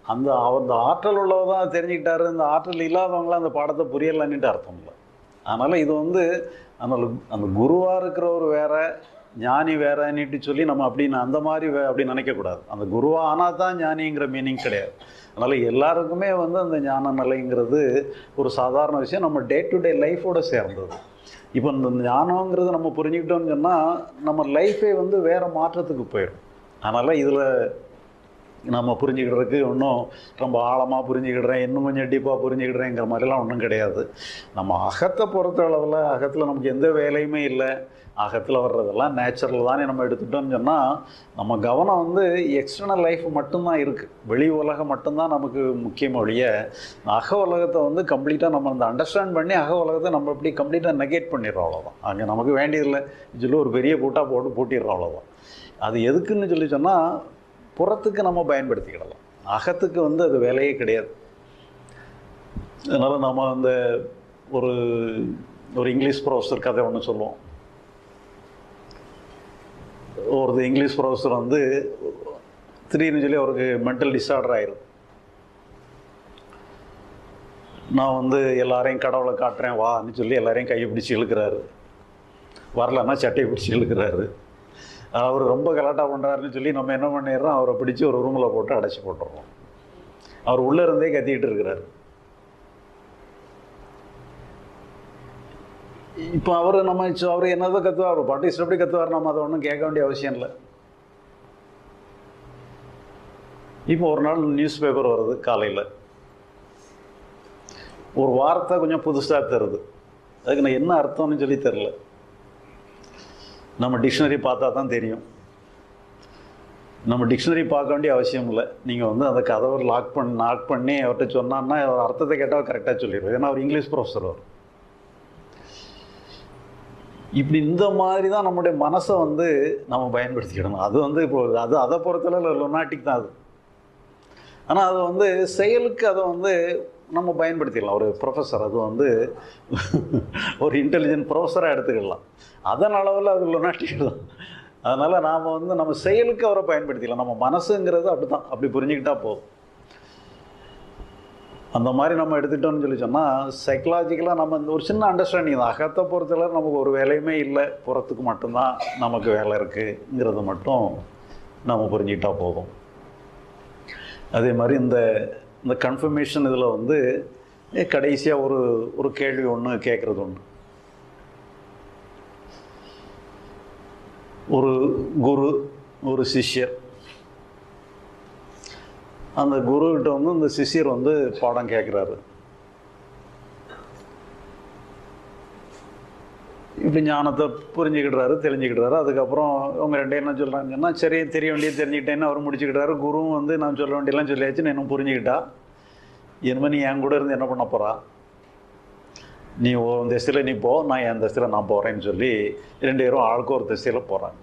அந்த அந்த ஆற்றல் உள்ளவ தான் தெரிஞ்சுக்கிட்டாரு இந்த ஆற்றல் இல்லாதவங்களாம் அந்த பாடத்தை புரியலைன்னுட்டு அர்த்தம் இல்லை அதனால் இது வந்து அந்த அந்த குருவாக இருக்கிறவர் வேற ஞானி வேறன்னுட்டு சொல்லி நம்ம அப்படின்னு அந்த மாதிரி வே- அப்படி நினைக்கக்கூடாது அந்த குருவா ஆனால் தான் ஞானிங்கிற மீனிங் கிடையாது அதனால் எல்லாருக்குமே வந்து அந்த ஞான நிலைங்கிறது ஒரு சாதாரண விஷயம் நம்ம டே டு டே லைஃபோட சேர்ந்தது இப்போ இந்த ஞானங்கிறது நம்ம புரிஞ்சுக்கிட்டோம்னு சொன்னால் நம்ம லைஃபே வந்து வேறு மாற்றத்துக்கு போயிடும் அதனால் இதில் நம்ம புரிஞ்சுக்கிடுறதுக்கு இன்னும் ரொம்ப ஆழமாக புரிஞ்சுக்கிடுறேன் இன்னும் கொஞ்சம் டீப்பாக புரிஞ்சுக்கிடுறேங்கிற மாதிரிலாம் ஒன்றும் கிடையாது நம்ம அகத்தை பொறுத்த அளவில் அகத்தில் நமக்கு எந்த வேலையுமே இல்லை அகத்தில் வர்றதெல்லாம் நேச்சுரல் தானே நம்ம எடுத்துட்டோம்னு சொன்னால் நம்ம கவனம் வந்து எக்ஸ்டர்னல் லைஃப் மட்டும்தான் இருக்குது வெளி உலகம் மட்டும்தான் நமக்கு முக்கியம் ஒழிய அக உலகத்தை வந்து கம்ப்ளீட்டாக நம்ம அந்த அண்டர்ஸ்டாண்ட் பண்ணி அக உலகத்தை நம்ம இப்படி கம்ப்ளீட்டாக நெகேட் பண்ணிடுறோம் அவ்வளோதான் அங்கே நமக்கு வேண்டியதில்லை சொல்லி ஒரு பெரிய கூட்டாக போட்டு பூட்டிடுறோம் அவ்வளோதான் அது எதுக்குன்னு சொல்லி சொன்னால் புறத்துக்கு நம்ம பயன்படுத்திக்கிடலாம் அகத்துக்கு வந்து அது வேலையே கிடையாது அதனால் நம்ம அந்த ஒரு ஒரு இங்கிலீஷ் ப்ரொஃபஸர் கதை ஒன்று சொல்லுவோம் ஒரு இங்கிலீஷ் ப்ரொஃபஸர் வந்து திடீர்னு சொல்லி அவருக்கு மென்டல் டிஸார்டர் ஆயிரும் நான் வந்து எல்லாரையும் கடவுளை காட்டுறேன் வான்னு சொல்லி எல்லாரையும் கையை பிடிச்சி இழுக்கிறாரு வரலன்னா சட்டையை பிடிச்சி இழுக்கிறாரு அவர் ரொம்ப கலாட்டா பண்ணுறாருன்னு சொல்லி நம்ம என்ன பண்ணிடுறோம் அவரை பிடிச்சி ஒரு ரூமில் போட்டு அடைச்சி போட்டுடுறோம் அவர் உள்ளே இருந்தே கத்திக்கிட்டு இருக்கிறாரு இப்போ அவர் நம்ம அவர் என்னதான் கத்துவார் பாட்டு இஷ்டப்படி கத்துவார் நம்ம அதை ஒன்றும் கேட்க வேண்டிய அவசியம் இல்லை இப்போ ஒரு நாள் நியூஸ் பேப்பர் வருது காலையில் ஒரு வார்த்தை கொஞ்சம் புதுசாக தருது அதுக்கு நான் என்ன அர்த்தம்னு சொல்லி தெரில நம்ம டிக்ஷனரி பார்த்தா தான் தெரியும் நம்ம டிக்ஷனரி பார்க்க வேண்டிய அவசியம் இல்லை நீங்கள் வந்து அந்த கதவை லாக் பண்ணி லாக் பண்ணி அவர்கிட்ட சொன்னான்னா அவர் அர்த்தத்தை கேட்டால் கரெக்டாக சொல்லிடுவார் ஏன்னா அவர் இங்கிலீஷ் ப்ரொஃபஸர் அவர் இப்படி இந்த மாதிரி தான் நம்முடைய மனசை வந்து நம்ம பயன்படுத்திக்கிடணும் அது வந்து இப்போ அது அதை பொறுத்தளவு லொனாட்டிக் தான் அது ஆனால் அது வந்து செயலுக்கு அதை வந்து நம்ம பயன்படுத்திடலாம் ஒரு ப்ரொஃபஸர் அது வந்து ஒரு இன்டெலிஜென்ட் ப்ரொஃபஸராக எடுத்துக்கலாம் அதன் அளவில் அது லொனாட்டிக் தான் அதனால் நாம் வந்து நம்ம செயலுக்கு அவரை பயன்படுத்திக்கலாம் நம்ம மனசுங்கிறது அப்படி தான் அப்படி புரிஞ்சுக்கிட்டா போதும் அந்த மாதிரி நம்ம எடுத்துட்டோம்னு சொல்லி சொன்னால் சைக்கலாஜிக்கலாக நம்ம இந்த ஒரு சின்ன அண்டர்ஸ்டாண்டிங் தான் அகத்தை பொறுத்தளவு நமக்கு ஒரு வேலையுமே இல்லை புறத்துக்கு மட்டும்தான் நமக்கு வேலை இருக்குங்கிறத மட்டும் நம்ம புரிஞ்சுக்கிட்டா போதும் அதே மாதிரி இந்த இந்த கன்ஃபர்மேஷன் இதில் வந்து கடைசியாக ஒரு ஒரு கேள்வி ஒன்று கேட்குறது ஒன்று ஒரு குரு ஒரு சிஷ்யர் அந்த குருக்கிட்ட வந்து இந்த சிஷ்யர் வந்து பாடம் கேட்குறாரு இப்படி ஞானத்தை புரிஞ்சுக்கிடுறாரு தெரிஞ்சுக்கிடுறாரு அதுக்கப்புறம் அவங்க ரெண்டு என்ன சொல்கிறாங்கன்னா சரி தெரிய வேண்டியது தெரிஞ்சுக்கிட்டேன்னு அவர் முடிச்சுக்கிட்டாரு குருவும் வந்து நான் சொல்ல வேண்டியெல்லாம் சொல்லியாச்சு நான் இன்னும் புரிஞ்சுக்கிட்டா இனிமேல் நீ என் கூட இருந்து என்ன பண்ண போகிறா நீ உன் திசையில் நீ போ நான் என் திசையில் நான் போகிறேன்னு சொல்லி ரெண்டு பேரும் ஆளுக்கு ஒரு திசையில் போகிறாங்க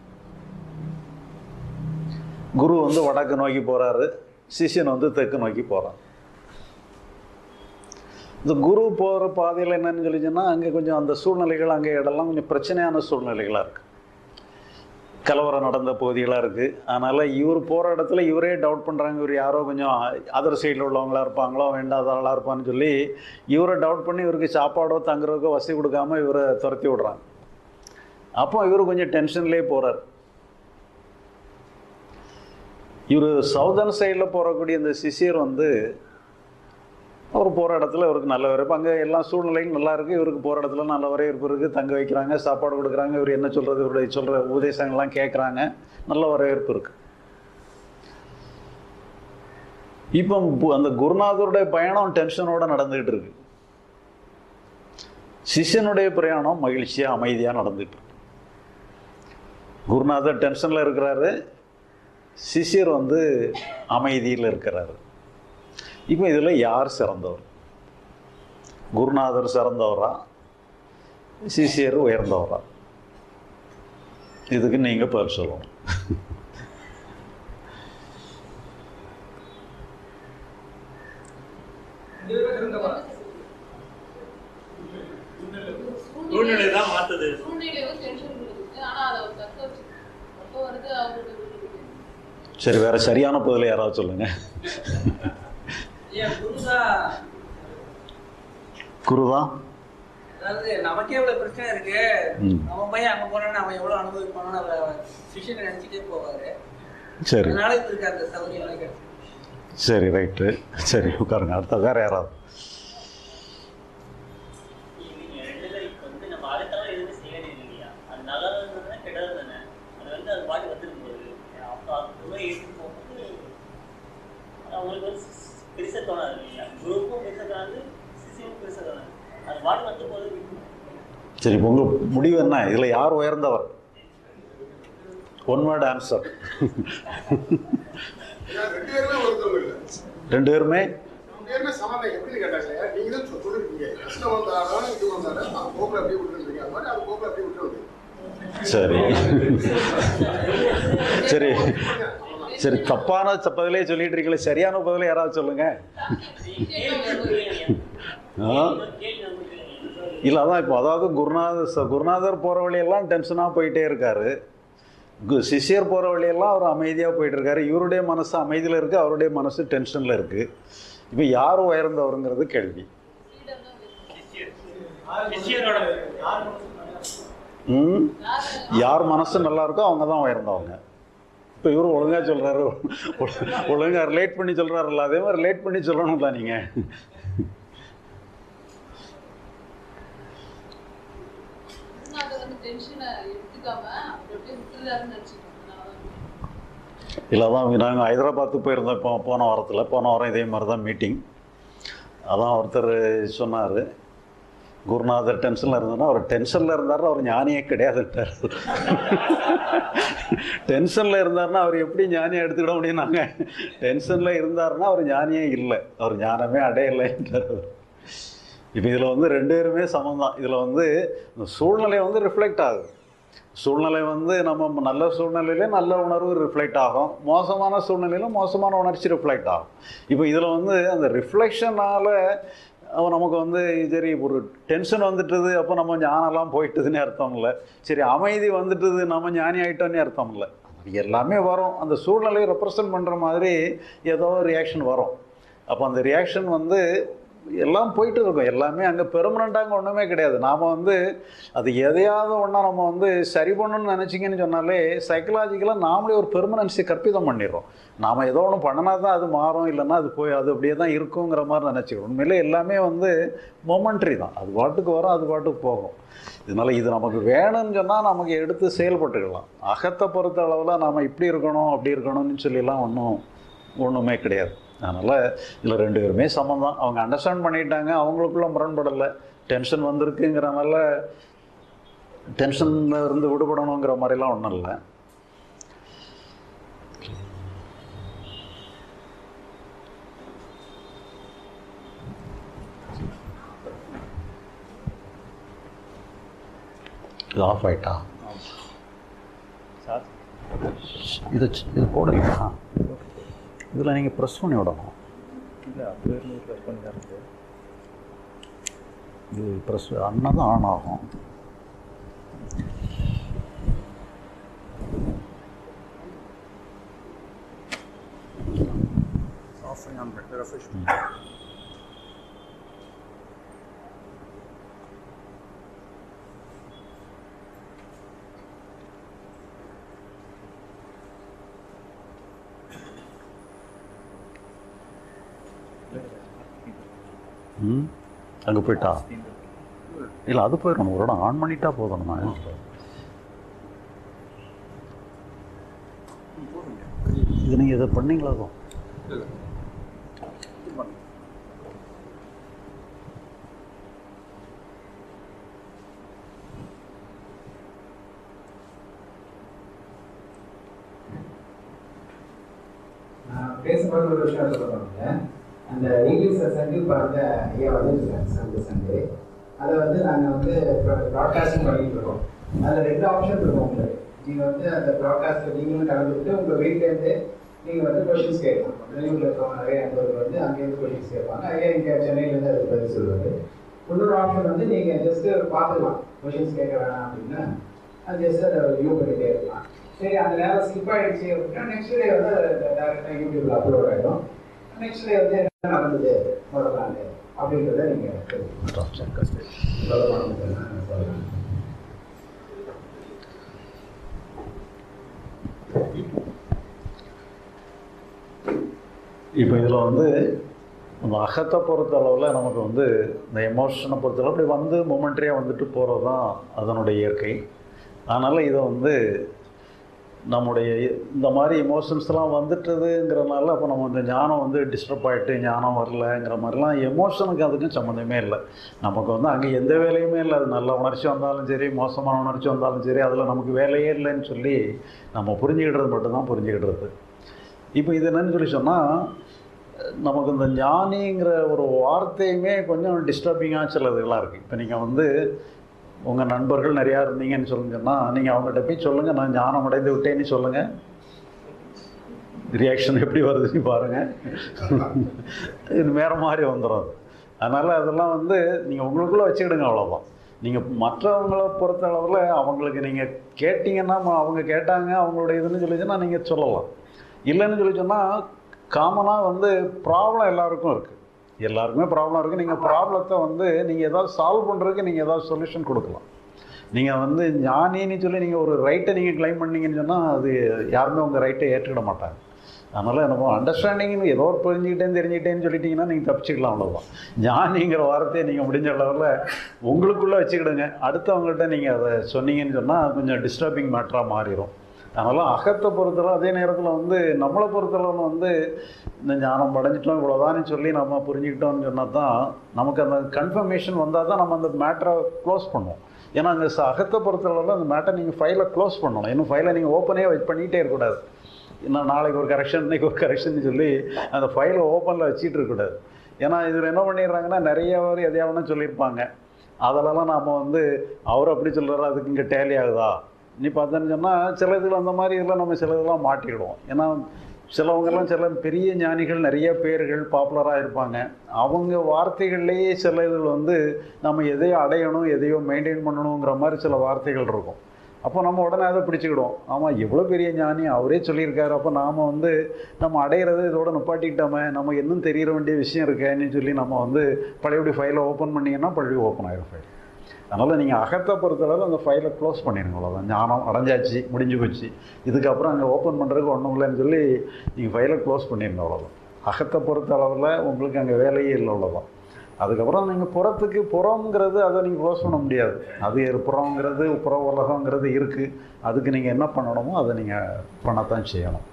குரு வந்து வடக்கு நோக்கி போகிறாரு சிஷ்யன் வந்து தெற்கு நோக்கி போகிறான் இந்த குரு போகிற பாதையில் என்னன்னு சொல்லிச்சுன்னா அங்கே கொஞ்சம் அந்த சூழ்நிலைகள் அங்கே இடம்லாம் கொஞ்சம் பிரச்சனையான சூழ்நிலைகளாக இருக்குது கலவரம் நடந்த பகுதிகளாக இருக்குது அதனால் இவர் போகிற இடத்துல இவரே டவுட் பண்ணுறாங்க இவர் யாரோ கொஞ்சம் அதர் சைடில் உள்ளவங்களா இருப்பாங்களோ வேண்டாத ஆளாக இருப்பான்னு சொல்லி இவரை டவுட் பண்ணி இவருக்கு சாப்பாடோ தங்குறதுக்கோ வசதி கொடுக்காம இவரை துரத்தி விடுறாங்க அப்போ இவர் கொஞ்சம் டென்ஷன்லேயே போகிறார் இவர் சவுதர்ன் சைடில் போகக்கூடிய இந்த சிசியர் வந்து அவர் போகிற இடத்துல இவருக்கு நல்ல வரவேற்பு அங்கே எல்லா சூழ்நிலையும் நல்லா இருக்குது இவருக்கு போகிற இடத்துல நல்ல வரவேற்பு இருக்குது தங்க வைக்கிறாங்க சாப்பாடு கொடுக்குறாங்க இவர் என்ன சொல்கிறது இவருடைய சொல்கிற உபதேசங்கள்லாம் கேட்குறாங்க நல்ல வரவேற்பு இருக்குது இப்போ பு- அந்த குருநாதருடைய பயணம் டென்ஷனோட நடந்துகிட்டு இருக்கு சிஷ்யனுடைய பிரயாணம் மகிழ்ச்சியாக அமைதியாக நடந்துட்டு இருக்கு குருநாதர் டென்ஷனில் இருக்கிறாரு சிஷ்யர் வந்து அமைதியில் இருக்கிறாரு இப்போ இதில் யார் சிறந்தவர் குருநாதர் சிறந்தவரா சிஷியர் உயர்ந்தவரா இதுக்கு நீங்கள் பதில் சொல்லணும் சூழ்நிலை தான் மாத்துது. சூழ்நிலையும் டென்ஷன் கொடுக்குது ஆனா அதை அவர் தக்க வச்சு அப்போ வருது அவரோட விருது. சரி வேற சரியான பதில் யாராவது சொல்லுங்க ஏன் குருதான் குருதான் அதாவது நமக்கே இவ்வளவு பிரச்சனை இருக்கு ம். நம்ம பையன் அங்க போனோம்னா அவன் எவ்வளவு அனுபவிப்பானு அவர் சிஷியனை நினைச்சிட்டே போவாரு சரி அதனால இவருக்கு அந்த சௌகரியம் கிடைக்கும் சரி ரைட்டு சரி உட்காருங்க அடுத்த வேற யாராவது நீங்க ரெண்டு பேரும் இப்ப வந்து நம்ம அடுத்தவங்க எதுவுமே செய்ய வேண்டியது இல்லையா அது நல்லது தானே கெட்டது தானே அது வந்து அது பாடி வந்துட்டு போகுது அப்போ அதுவே ஏற்றி போகும்போது அது அவங்களுக்கு வந்து பெருசாக தோணாது இல்லையா குரூப்பும் பெருசாக தோணாது சிசியும் பெருசாக தோணாது அது பாடி வந்து போகுது சரி இப்போ உங்க முடிவு என்ன இதில் யார் உயர்ந்தவர் ஒன் வேர்ட் ஆன்சர் ஏன்னா ரெண்டு பேருமே ஒருத்தவங்க இல்லை ரெண்டு பேருமே ரெண்டு பேருமே சமம் எப்படின்னு கேட்டாங்க நீங்க தான் சொ- சொல்லிருக்கீங்க கஷ்டம் வந்தாலும் இது வந்தாலும் அது போக்கில் அப்படியே விட்டுருக்கீங்க அது மாதிரி அது போக்கில் அப்படியே விட்டுருங்க சரி சரி சரி தப்பான ச- பதிலே சொல்லிட்டு இருக்கீங்களே சரியான பதிலை யாராவது சொல்லுங்க கேள்வி நம்புறீங்க ஆ? கேள்வி நம்புறீங்க இல்லை அதான் இப்போ அதாவது குருநாதர் ச- குருநாதர் போகிற வழியெல்லாம் டென்ஷனாக போயிட்டே இருக்காரு கு- சிஷ்யர் போகிற வழியெல்லாம் அவர் அமைதியாக போயிட்டு இருக்காரு இவருடைய மனசு அமைதியில் இருக்குது அவருடைய மனசு டென்ஷனில் இருக்குது இப்போ யார் உயர்ந்தவருங்கிறது கேள்வி ஃப்ரீடம் தான் வேணும். சிஷியரோட ம் யாரு யார் மனசு நல்லா இருக்கோ அவங்க தான் உயர்ந்தவங்க இப்போ இவர் ஒழுங்காக சொல்கிறாரு ஒழுங்காக ரிலேட் பண்ணி சொல்கிறாருல்ல அதே மாதிரி ரிலேட் பண்ணி சொல்லணும்ல நீங்கள் அது வந்து டென்ஷனை எடுத்துக்காம அவர் அப்படியே விட்டுறாருன்னு நினச்சிக்கோங்க நான் இல்லை அதான் நாங்கள் ஹைதராபாத்துக்கு போயிருந்தோம் இப்போ போன வாரத்தில் போன வாரம் இதே மாதிரி தான் மீட்டிங் அதான் ஒருத்தர் சொன்னார் குருநாதர் டென்ஷனில் இருந்ததுன்னா அவர் டென்ஷனில் இருந்தார் அவர் ஞானியே கிடையாதுட்டார் டென்ஷனில் இருந்தாருன்னா அவர் எப்படி ஞானியை எடுத்துக்கிட முடியும் நாங்கள் டென்ஷனில் இருந்தாருன்னா அவர் ஞானியே இல்லை அவர் ஞானமே அடையலைன்றார் அவர் இப்போ இதில் வந்து ரெண்டு பேருமே சமம் தான் இதில் வந்து இந்த சூழ்நிலை வந்து ரிஃப்ளெக்ட் ஆகுது சூழ்நிலை வந்து நம்ம நல்ல சூழ்நிலையில நல்ல உணர்வு ரிஃப்ளெக்ட் ஆகும் மோசமான சூழ்நிலையில மோசமான உணர்ச்சி ரிஃப்ளெக்ட் ஆகும் இப்போ இதில் வந்து அந்த ரிஃப்ளெக்ஷனால் அவன் நமக்கு வந்து சரி ஒரு டென்ஷன் வந்துட்டுது அப்போ நம்ம ஞானம்லாம் போயிட்டுதுன்னு அர்த்தம் இல்லை சரி அமைதி வந்துட்டுது நம்ம ஞானி ஆகிட்டோன்னு அர்த்தம் இல்லை அது எல்லாமே வரும் அந்த சூழ்நிலையை ரெப்ரசன்ட் பண்ணுற மாதிரி ஏதோ ஒரு ரியாக்ஷன் வரும் அப்போ அந்த ரியாக்ஷன் வந்து எல்லாம் போயிட்டு இருக்கும் எல்லாமே அங்கே பெர்மனண்ட்டாக அங்கே ஒன்றுமே கிடையாது நாம் வந்து அது எதையாவது ஒன்றா நம்ம வந்து சரி பண்ணணும்னு நினச்சிங்கன்னு சொன்னாலே சைக்கலாஜிக்கலாக நாமளே ஒரு பெர்மனன்சி கற்பிதம் பண்ணிடுறோம் நாம் ஏதோ ஒன்று பண்ணினா தான் அது மாறும் இல்லைன்னா அது போய் அது அப்படியே தான் இருக்குங்கிற மாதிரி நினச்சிக்கிறோம் உண்மையிலே எல்லாமே வந்து மொமெண்ட்ரி தான் அது பாட்டுக்கு வரும் அது பாட்டுக்கு போகும் இதனால் இது நமக்கு வேணும்னு சொன்னால் நமக்கு எடுத்து செயல்பட்டுக்கலாம் அகத்தை பொறுத்த அளவில் நாம் இப்படி இருக்கணும் அப்படி இருக்கணும்னு சொல்லிலாம் ஒன்றும் ஒன்றுமே கிடையாது அதனால் இதில் ரெண்டு பேருமே சமம் தான் அவங்க அண்டர்ஸ்டாண்ட் பண்ணிட்டாங்க அவங்களுக்குள்ள முரண்படலை டென்ஷன் வந்திருக்குங்கிறனால டென்ஷனில் இருந்து விடுபடணுங்கிற மாதிரிலாம் ஒன்றும் இல்லை இது ஆஃப் ஆயிட்டா இது இது போடலையா இதில் நீங்கள் ப்ரெஸ் பண்ணி விடணும் இல்லை அப்போ இருந்து ப்ரெஸ் பண்ணி தான் இருக்கு இது ப்ரெஸ் அண்ணா தான் ஆன் ஆகும் ஆஃப் பண்ணி ஆன் பண்ணி ரெஃப்ரெஷ் ம் அங்கே போயிட்டா இல்லை அது போயிடணும் ஒரு இடம் ஆன் பண்ணிட்டா போதும் நான் இது நீங்கள் இதை பண்ணீங்களா அதுவும்? நான் பேசும்போது ஒரு விஷயம் சொல்லுவாங்க அந்த இங்கிலீஷ் சண்டே பார்த்த ஐயா வந்துருக்காங்க சண்டே சண்டே அதை வந்து நாங்கள் வந்து ப்ராட்காஸ்டிங் பண்ணிட்டு இருக்கோம் அதில் ரெண்டு ஆப்ஷன் இருக்கும் உங்களுக்கு நீங்கள் வந்து அந்த ப்ராட்காஸ்ட்டில் நீங்களும் கலந்துக்கிட்டு உங்கள் வீட்டிலேருந்து நீங்கள் வந்து கொஷின்ஸ் கேட்கலாம் வெளியூரில் இருக்கவங்க நிறைய நண்பர்கள் வந்து அங்கேருந்து கொஷின்ஸ் கேட்பாங்க ஐயா இங்கே சென்னையிலேருந்து அதுக்கு பதில் சொல்லுவார் இன்னொரு ஆப்ஷன் வந்து நீங்கள் ஜஸ்ட்டு பார்த்துக்கலாம் கொஷின்ஸ் கேட்க வேணாம் அப்படின்னா அது ஜஸ்ட் அதை வியூ பண்ணிட்டே இருக்கலாம் சரி அந்த நேரம் ஸ்லிப் ஆயிடுச்சு அப்படின்னா நெக்ஸ்ட் டே வந்து டேரக்டாக யூடியூப்ல அப்லோட் ஆகிடும் நெக்ஸ்ட் டே வந்து நடந்தது முதல் நாள் அப்படின்றத நீங்க தெரிஞ்சுக்கணும். சொல்லலாம் சொல்லலாம் இப்போ இதில் வந்து நம்ம அகத்தை பொறுத்த அளவில் நமக்கு வந்து இந்த எமோஷனை பொறுத்தளவு அப்படி வந்து மொமெண்ட்ரியாக வந்துட்டு போகிறது தான் அதனுடைய இயற்கை அதனால் இதை வந்து நம்முடைய இந்த மாதிரி எமோஷன்ஸ்லாம் வந்துட்டதுங்கிறனால அப்போ நம்ம இந்த ஞானம் வந்து டிஸ்டர்ப் ஆகிட்டு ஞானம் வரலங்கிற மாதிரிலாம் எமோஷனுக்கு அதுக்கும் சம்மந்தமே இல்லை நமக்கு வந்து அங்கே எந்த வேலையுமே இல்லை அது நல்ல உணர்ச்சி வந்தாலும் சரி மோசமான உணர்ச்சி வந்தாலும் சரி அதில் நமக்கு வேலையே இல்லைன்னு சொல்லி நம்ம புரிஞ்சுக்கிட்டது மட்டும்தான் புரிஞ்சுக்கிட்டுறது இப்போ இது என்னன்னு சொல்லி சொன்னால் நமக்கு இந்த ஞானிங்கிற ஒரு வார்த்தையுமே கொஞ்சம் டிஸ்டர்பிங்காக சிலதுகளாக இருக்குது இப்போ நீங்கள் வந்து உங்கள் நண்பர்கள் நிறையா இருந்தீங்கன்னு சொல்லுங்க சொன்னால் நீங்கள் அவங்ககிட்ட போய் சொல்லுங்கள் நான் ஞானம் அடைந்து விட்டேன்னு சொல்லுங்கள் ரியாக்ஷன் எப்படி வருதுன்னு பாருங்கள் இது வேறு மாதிரி வந்துடும் அது அதனால் அதெல்லாம் வந்து நீங்கள் உங்களுக்குள்ளே வச்சுக்கிடுங்க அவ்வளோதான் நீங்கள் மற்றவங்கள பொறுத்த அளவில் அவங்களுக்கு நீங்கள் கேட்டிங்கன்னா ம- அவங்க கேட்டாங்க அவங்களோட இதுன்னு சொல்லிச்சுன்னா நீங்கள் சொல்லலாம் இல்லைன்னு சொல்லி சொன்னால் காமனாக வந்து ப்ராப்ளம் எல்லாருக்கும் இருக்குது எல்லாருக்குமே ப்ராப்ளம் இருக்குது நீங்கள் ப்ராப்ளத்தை வந்து நீங்கள் ஏதாவது சால்வ் பண்ணுறதுக்கு நீங்கள் ஏதாவது சொல்யூஷன் கொடுக்கலாம் நீங்கள் வந்து ஞானின்னு சொல்லி நீங்கள் ஒரு ரைட்டை நீங்கள் கிளைம் பண்ணீங்கன்னு சொன்னால் அது யாருமே உங்கள் ரைட்டை ஏற்றுக்கிட மாட்டாங்க அதனால் நம்ம அண்டர்ஸ்டாண்டிங்னு ஏதோ ஒரு புரிஞ்சுக்கிட்டேன்னு தெரிஞ்சுக்கிட்டேன்னு சொல்லிட்டீங்கன்னா நீங்கள் தப்பிச்சுக்கலாம் அவ்வளோதான் ஞானிங்கிற வார்த்தையை நீங்கள் முடிஞ்ச அளவில் உங்களுக்குள்ளே வச்சுக்கிடுங்க அடுத்தவங்கள்ட்ட நீங்கள் அதை சொன்னீங்கன்னு சொன்னால் கொஞ்சம் டிஸ்டர்பிங் மேட்டராக மாறிடும் அதனால் அகத்தை பொறுத்தளவு அதே நேரத்தில் வந்து நம்மளை பொறுத்தளவு வந்து இந்த ஞானம் அடைஞ்சிட்டோம் இவ்வளோதான்னு சொல்லி நம்ம புரிஞ்சுக்கிட்டோம்னு சொன்னால் தான் நமக்கு அந்த கன்ஃபர்மேஷன் வந்தால் தான் நம்ம அந்த மேட்டரை க்ளோஸ் பண்ணுவோம் ஏன்னா அங்கே அகத்தை பொறுத்தளவில் அந்த மேட்டரை நீங்கள் ஃபைலை க்ளோஸ் பண்ணணும் இன்னும் ஃபைலை நீங்கள் ஓப்பனே பண்ணிகிட்டே இருக்கக்கூடாது இன்னும் நாளைக்கு ஒரு கரெக்ஷன் இன்னைக்கு ஒரு கரெக்ஷன் சொல்லி அந்த ஃபைலை ஓப்பனில் வச்சிட்டு இருக்கக்கூடாது ஏன்னா இதில் என்ன பண்ணிடுறாங்கன்னா நிறைய பேர் எதையாவது சொல்லியிருப்பாங்க அதிலலாம் நாம் வந்து அவர் அப்படி சொல்கிறாரு அதுக்கு இங்கே டேலி ஆகுதா நீ பார்த்தேன்னு சொன்னால் சில இதில் அந்த மாதிரி இதெல்லாம் நம்ம சில இதெல்லாம் மாட்டிக்கிடுவோம் ஏன்னா சிலவங்கெல்லாம் சில பெரிய ஞானிகள் நிறைய பேர்கள் பாப்புலராக இருப்பாங்க அவங்க வார்த்தைகள்லேயே சில இதில் வந்து நம்ம எதையோ அடையணும் எதையோ மெயின்டைன் பண்ணணுங்கிற மாதிரி சில வார்த்தைகள் இருக்கும் அப்போ நம்ம உடனே அதை பிடிச்சிக்கிடுவோம் ஆமாம் எவ்வளோ பெரிய ஞானி அவரே சொல்லியிருக்காரு அப்போ நாம் வந்து நம்ம அடையிறது இதோட நிப்பாட்டிக்கிட்டோமே நம்ம இன்னும் தெரியற வேண்டிய விஷயம் இருக்கேன்னு சொல்லி நம்ம வந்து பழையபடி ஃபைலை ஓப்பன் பண்ணிங்கன்னா பழைய ஓப்பன் ஆயிரும் ஃபைல் அதனால் நீங்கள் அகத்தை பொறுத்தளவு அந்த ஃபைலை க்ளோஸ் பண்ணிடுங்க அவ்வளோதான் ஞானம் அடைஞ்சாச்சு முடிஞ்சு போச்சு இதுக்கப்புறம் அங்கே ஓப்பன் பண்ணுறதுக்கு ஒன்றும் இல்லைன்னு சொல்லி நீங்கள் ஃபைலை க்ளோஸ் பண்ணிடுங்க அவ்வளோதான் அகத்தை பொறுத்த அளவில் உங்களுக்கு அங்கே வேலையே இல்லை அவ்வளோதான் அதுக்கப்புறம் நீங்கள் புறத்துக்கு புறங்கிறது அதை நீங்கள் க்ளோஸ் பண்ண முடியாது அது ஒரு புறங்கிறது புற உலகங்கிறது இருக்குது அதுக்கு நீங்கள் என்ன பண்ணணுமோ அதை நீங்கள் பண்ணத்தான் செய்யணும்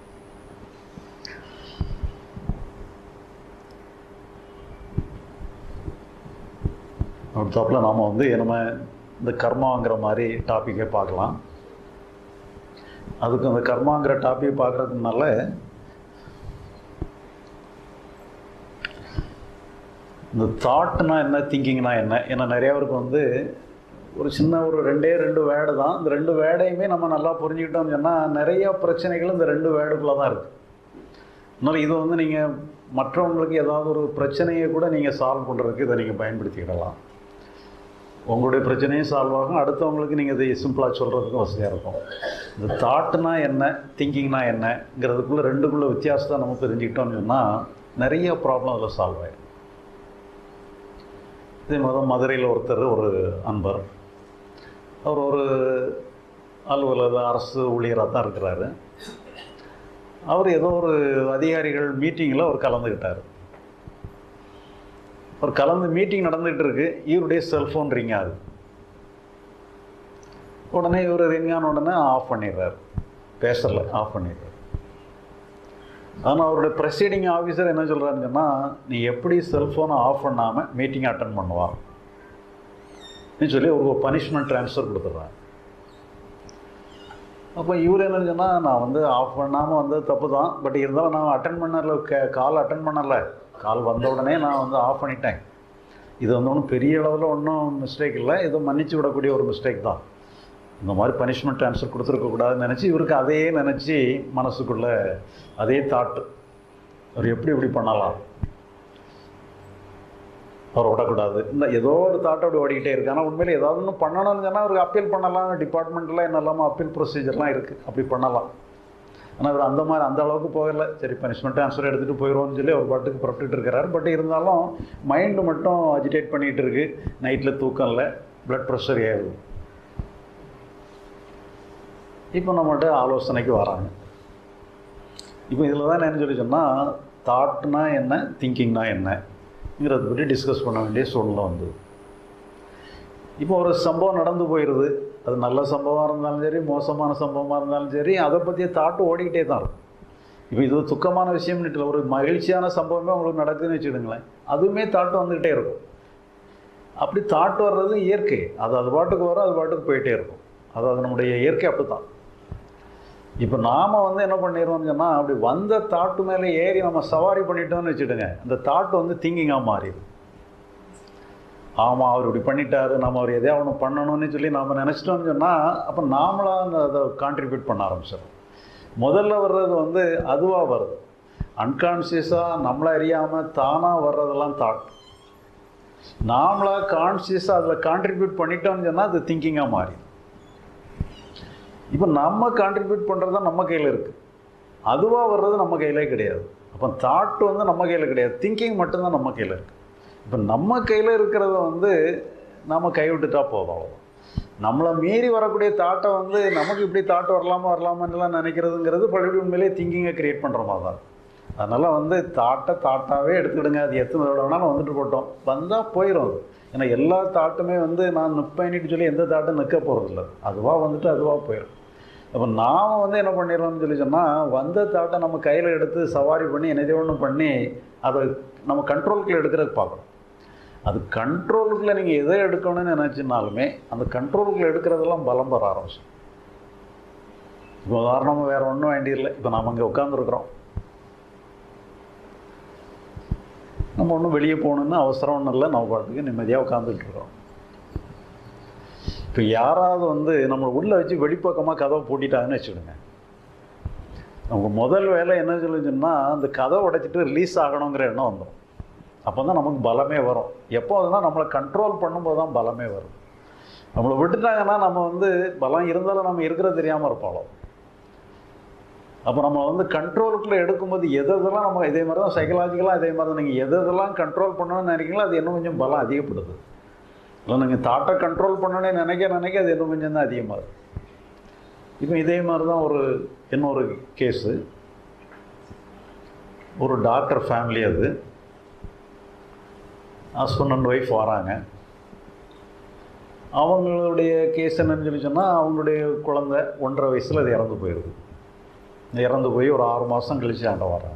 அடுத்தாப்புல நாம் வந்து நம்ம இந்த கர்மாங்கிற மாதிரி டாப்பிக்கை பார்க்கலாம் அதுக்கு அந்த கர்மாங்கிற டாபிக் பார்க்குறதுனால இந்த தாட்னா என்ன திங்கிங்னா என்ன ஏன்னா நிறைய பேருக்கு வந்து ஒரு சின்ன ஒரு ரெண்டே ரெண்டு வேர்டு தான் இந்த ரெண்டு வேர்டையுமே நம்ம நல்லா புரிஞ்சுக்கிட்டோம்னு சொன்னால் நிறைய பிரச்சனைகள் இந்த ரெண்டு வேர்டுக்குள்ளே தான் இருக்குது அதனால் இது வந்து நீங்கள் மற்றவங்களுக்கு ஏதாவது ஒரு பிரச்சனையை கூட நீங்கள் சால்வ் பண்ணுறதுக்கு இதை நீங்கள் பயன்படுத்திக்கிடலாம் உங்களுடைய பிரச்சனையும் சால்வ் ஆகும் அடுத்தவங்களுக்கு நீங்கள் இதை சிம்பிளாக சொல்கிறதுக்கும் வசதியாக இருக்கும் இந்த தாட்னா என்ன திங்கிங்னா என்னங்கிறதுக்குள்ளே ரெண்டுக்குள்ள வித்தியாசத்தை நம்ம தெரிஞ்சுக்கிட்டோம்னு சொன்னால் நிறைய ப்ராப்ளம் அதில் சால்வ் ஆயிடும் இதே மாதிரி மதுரையில் ஒருத்தர் ஒரு அன்பர் அவர் ஒரு அலுவலக அரசு ஊழியராக தான் இருக்கிறாரு அவர் ஏதோ ஒரு அதிகாரிகள் மீட்டிங்கில் அவர் கலந்துக்கிட்டார் அவர் கலந்து மீட்டிங் நடந்துகிட்டு இருக்கு இவருடைய செல்ஃபோன் ரிங் ஆகுது உடனே இவர் ரிங் ஆன உடனே ஆஃப் பண்ணிடுறாரு பேசல ஆஃப் பண்ணிடுறாரு ஆனால் அவருடைய ப்ரெசீடிங் ஆஃபீஸர் என்ன சொல்கிறாருன்னு சொன்னால் நீ எப்படி செல்ஃபோனை ஆஃப் பண்ணாமல் மீட்டிங் அட்டன் பண்ணுவா நீ சொல்லி ஒரு பனிஷ்மெண்ட் ட்ரான்ஸ்ஃபர் கொடுத்துட்றாங்க அப்போ இவர் என்ன சொன்னால் நான் வந்து ஆஃப் பண்ணாமல் வந்தது தப்பு தான் பட் இருந்தாலும் நான் அட்டன் பண்ணல கால் அட்டன் பண்ணலை கால் வந்த உடனே நான் வந்து ஆஃப் பண்ணிட்டேன் இது வந்து ஒன்றும் பெரிய அளவில் ஒன்றும் மிஸ்டேக் இல்லை இது மன்னிச்சு விடக்கூடிய ஒரு மிஸ்டேக் தான் இந்த மாதிரி பனிஷ்மெண்ட் ட்ரான்ஸ்ஃபர் கொடுத்துருக்கக்கூடாதுன்னு நினச்சி இவருக்கு அதையே நினச்சி மனசுக்குள்ளே அதே தாட்டு அவர் எப்படி இப்படி பண்ணலாம் அவர் விடக்கூடாது இந்த ஏதோ ஒரு தாட் அப்படி ஓடிக்கிட்டே இருக்கு ஆனால் உண்மையில் ஏதாவது ஒன்று பண்ணணும்னு சொன்னால் அவருக்கு அப்பீல் பண்ணலாம் டிபார்ட்மெண்ட்டில் என்னெல்லாமோ அப்பீல் ப்ரொசீஜர்லாம் இருக்குது அப்படி பண்ணலாம் ஆனால் அவர் அந்த மாதிரி அந்த அளவுக்கு போகலை சரி பனிஷ்மெண்ட் ஆன்சர் எடுத்துகிட்டு போயிடுவோம்னு சொல்லி அவர் பாட்டுக்கு புறப்பட்டுட்டு இருக்கிறாரு பட் இருந்தாலும் மைண்டு மட்டும் அஜிடேட் பண்ணிகிட்டு இருக்கு நைட்டில் தூக்கம் இல்லை ப்ளட் ப்ரெஷர் ஏறுது இப்போ நம்மகிட்ட ஆலோசனைக்கு வராங்க இப்போ இதில் தான் என்ன சொல்லி சொன்னால் தாட்னா என்ன திங்கிங்னா என்னங்கிறத பற்றி டிஸ்கஸ் பண்ண வேண்டிய சூழ்நிலை வந்தது இப்போ ஒரு சம்பவம் நடந்து போயிடுது அது நல்ல சம்பவமாக இருந்தாலும் சரி மோசமான சம்பவமாக இருந்தாலும் சரி அதை பற்றிய தாட்டு ஓடிக்கிட்டே தான் இருக்கும் இப்போ இது ஒரு துக்கமான விஷயம்னு இல்லை ஒரு மகிழ்ச்சியான சம்பவமே உங்களுக்கு நடக்குதுன்னு வச்சுக்கிடுங்களேன் அதுவுமே தாட்டு வந்துக்கிட்டே இருக்கும் அப்படி தாட்டு வர்றது இயற்கை அது அது பாட்டுக்கு வரும் அது பாட்டுக்கு போயிட்டே இருக்கும் அது அது நம்முடைய இயற்கை அப்படி தான் இப்போ நாம் வந்து என்ன பண்ணிடுவோம்னு சொன்னால் அப்படி வந்த தாட்டு மேலே ஏறி நம்ம சவாரி பண்ணிட்டோம்னு வச்சுடுங்க அந்த தாட்டு வந்து திங்கிங்காக மாறிடும் ஆமாம் அவர் இப்படி பண்ணிட்டாரு நம்ம அவர் எதையா ஒன்று பண்ணணும்னு சொல்லி நாம் நினச்சிட்டோம்னு சொன்னால் அப்போ நாமளாக அந்த அதை கான்ட்ரிபியூட் பண்ண ஆரம்பிச்சிடும் முதல்ல வர்றது வந்து அதுவாக வருது அன்கான்சியஸாக நம்மளை அறியாமல் தானாக வர்றதெல்லாம் தாட் நாமளாக கான்சியஸாக அதில் கான்ட்ரிபியூட் பண்ணிட்டோம்னு சொன்னால் அது திங்கிங்காக மாறிடும் இப்போ நம்ம கான்ட்ரிபியூட் பண்ணுறது தான் நம்ம கையில் இருக்குது அதுவாக வர்றது நம்ம கையிலே கிடையாது அப்போ தாட் வந்து நம்ம கையில் கிடையாது திங்கிங் மட்டும்தான் நம்ம கையில் இருக்குது இப்போ நம்ம கையில் இருக்கிறத வந்து நாம் கைவிட்டுட்டா போதும் அவ்வளோதான் நம்மளை மீறி வரக்கூடிய தாட்டை வந்து நமக்கு இப்படி தாட் வரலாமா வரலாமான்னுலாம் நினைக்கிறதுங்கிறது பழைய உண்மையிலே திங்கிங்கை க்ரியேட் பண்ணுற மாதிரி தான் அதனால் வந்து தாட்டை தாட்டாகவே எடுத்துக்கிடுங்க அது எத்தனை தடவை வேணாலும் வந்துட்டு போட்டோம் வந்தால் போயிடும் அது ஏன்னா எல்லா தாட்டுமே வந்து நான் நிற்பேன்னுட்டு சொல்லி எந்த தாட்டும் நிற்க போகிறதில்ல அதுவாக வந்துட்டு அதுவாக போயிடும் அப்போ நாம் வந்து என்ன பண்ணிடுறோம்னு சொல்லி சொன்னால் வந்த தாட்டை நம்ம கையில் எடுத்து சவாரி பண்ணி என்னதே ஒன்று பண்ணி அதை நம்ம கண்ட்ரோலுக்குள்ள எடுக்கிறதுக்கு பார்க்குறோம் அது கண்ட்ரோலுக்குள்ள நீங்கள் எதை எடுக்கணும்னு நினச்சினாலுமே அந்த கண்ட்ரோலுக்குள்ள எடுக்கிறதெல்லாம் பலம் பெற ஆரம்பிச்சு இப்போ உதாரணமாக வேறு ஒன்றும் வேண்டியதில்லை இப்போ நாம் இங்கே உட்காந்துருக்குறோம் நம்ம ஒன்றும் வெளியே போகணுன்னு அவசரம் ஒன்றும் இல்லை நம்ம பாட்டுக்கு நிம்மதியாக உட்காந்துட்டு இருக்கோம் இப்போ யாராவது வந்து நம்மளை உள்ளே வச்சு வெளிப்பக்கமாக கதவை பூட்டிட்டாங்கன்னு வச்சுடுங்க நமக்கு முதல் வேலை என்ன சொல்லுச்சுன்னா அந்த கதவை உடைச்சிட்டு ரிலீஸ் ஆகணுங்கிற எண்ணம் வந்துடும் அப்போ தான் நமக்கு பலமே வரும் எப்போ அதுனா நம்மளை கண்ட்ரோல் பண்ணும்போது தான் பலமே வரும் நம்மளை விட்டுட்டாங்கன்னா நம்ம வந்து பலம் இருந்தாலும் நம்ம இருக்கிறது தெரியாமல் இருப்பாளோ அப்போ நம்ம வந்து கண்ட்ரோலுக்குள்ளே எடுக்கும்போது எது எதெல்லாம் நம்ம இதே மாதிரி தான் சைக்கலாஜிக்கலாக இதே மாதிரி தான் நீங்கள் எது எதெல்லாம் கண்ட்ரோல் பண்ணணும்னு நினைக்கிறீங்களோ அது இன்னும் கொஞ்சம் பலம் அதிகப்படுது இல்லை நீங்கள் தாட்டை கண்ட்ரோல் பண்ணணும்னு நினைக்க நினைக்க அது இன்னும் கொஞ்சம் தான் அதிகமாகுது இப்போ இதே மாதிரி தான் ஒரு இன்னொரு கேஸு ஒரு டாக்டர் ஃபேமிலி அது ஹஸ்பண்ட் அண்ட் ஒய்ஃப் வராங்க அவங்களுடைய கேஸ் என்னன்னு சொல்லி சொன்னால் அவங்களுடைய குழந்தை ஒன்றரை வயசில் அது இறந்து போயிடுது இறந்து போய் ஒரு ஆறு மாதம் கழிச்சு ஆண்ட வராங்க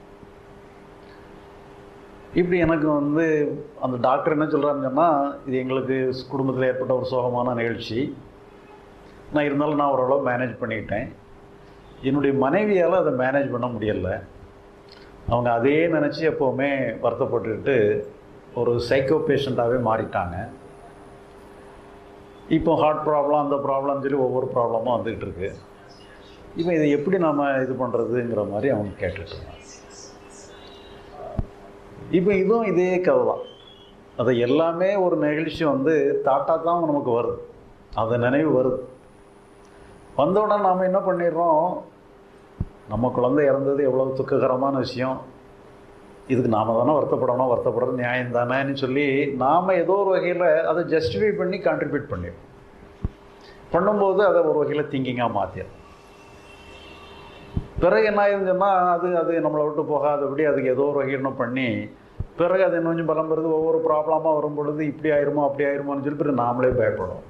இப்படி எனக்கு வந்து அந்த டாக்டர் என்ன சொல்கிறாருன்னு சொன்னால் இது எங்களுக்கு குடும்பத்தில் ஏற்பட்ட ஒரு சோகமான நிகழ்ச்சி நான் இருந்தாலும் நான் ஓரளவு மேனேஜ் பண்ணிக்கிட்டேன் என்னுடைய மனைவியால் அதை மேனேஜ் பண்ண முடியலை அவங்க அதே நினச்சி எப்போவுமே வருத்தப்பட்டுக்கிட்டு ஒரு சைக்கோ பேஷண்ட்டாகவே மாறிட்டாங்க இப்போ ஹார்ட் ப்ராப்ளம் அந்த ப்ராப்ளம் சொல்லி ஒவ்வொரு ப்ராப்ளமும் வந்துக்கிட்டு இருக்கு இப்போ இதை எப்படி நாம் இது பண்ணுறதுங்கிற மாதிரி அவங்க கேட்டுட்டு இருந்தாங்க இப்போ இதுவும் இதே கதை தான் அது எல்லாமே ஒரு நிகழ்ச்சி வந்து தாட்டாக தான் நமக்கு வருது அந்த நினைவு வருது வந்த உடனே நாம் என்ன பண்ணிடுறோம் நம்ம குழந்தை இறந்தது எவ்வளோ துக்ககரமான விஷயம் இதுக்கு நாம் தானே வருத்தப்படணும் வருத்தப்படுறது நியாயம் தானேன்னு சொல்லி நாம் ஏதோ ஒரு வகையில் அதை ஜஸ்டிஃபை பண்ணி கான்ட்ரிபியூட் பண்ணிடுறோம் பண்ணும்போது அதை ஒரு வகையில் திங்கிங்காக மாற்றிடும் பிறகு என்ன ஆயிருந்துச்சுன்னா அது அது நம்மளை விட்டு போகாதபடி அதுக்கு ஏதோ ஒரு வகையினம் பண்ணி பிறகு அது இன்னும் கொஞ்சம் பலம் பெறுது ஒவ்வொரு ப்ராப்ளமாக வரும் பொழுது இப்படி ஆயிருமோ அப்படி ஆயிருமோன்னு சொல்லி பிறகு நாமளே பயப்படுறோம்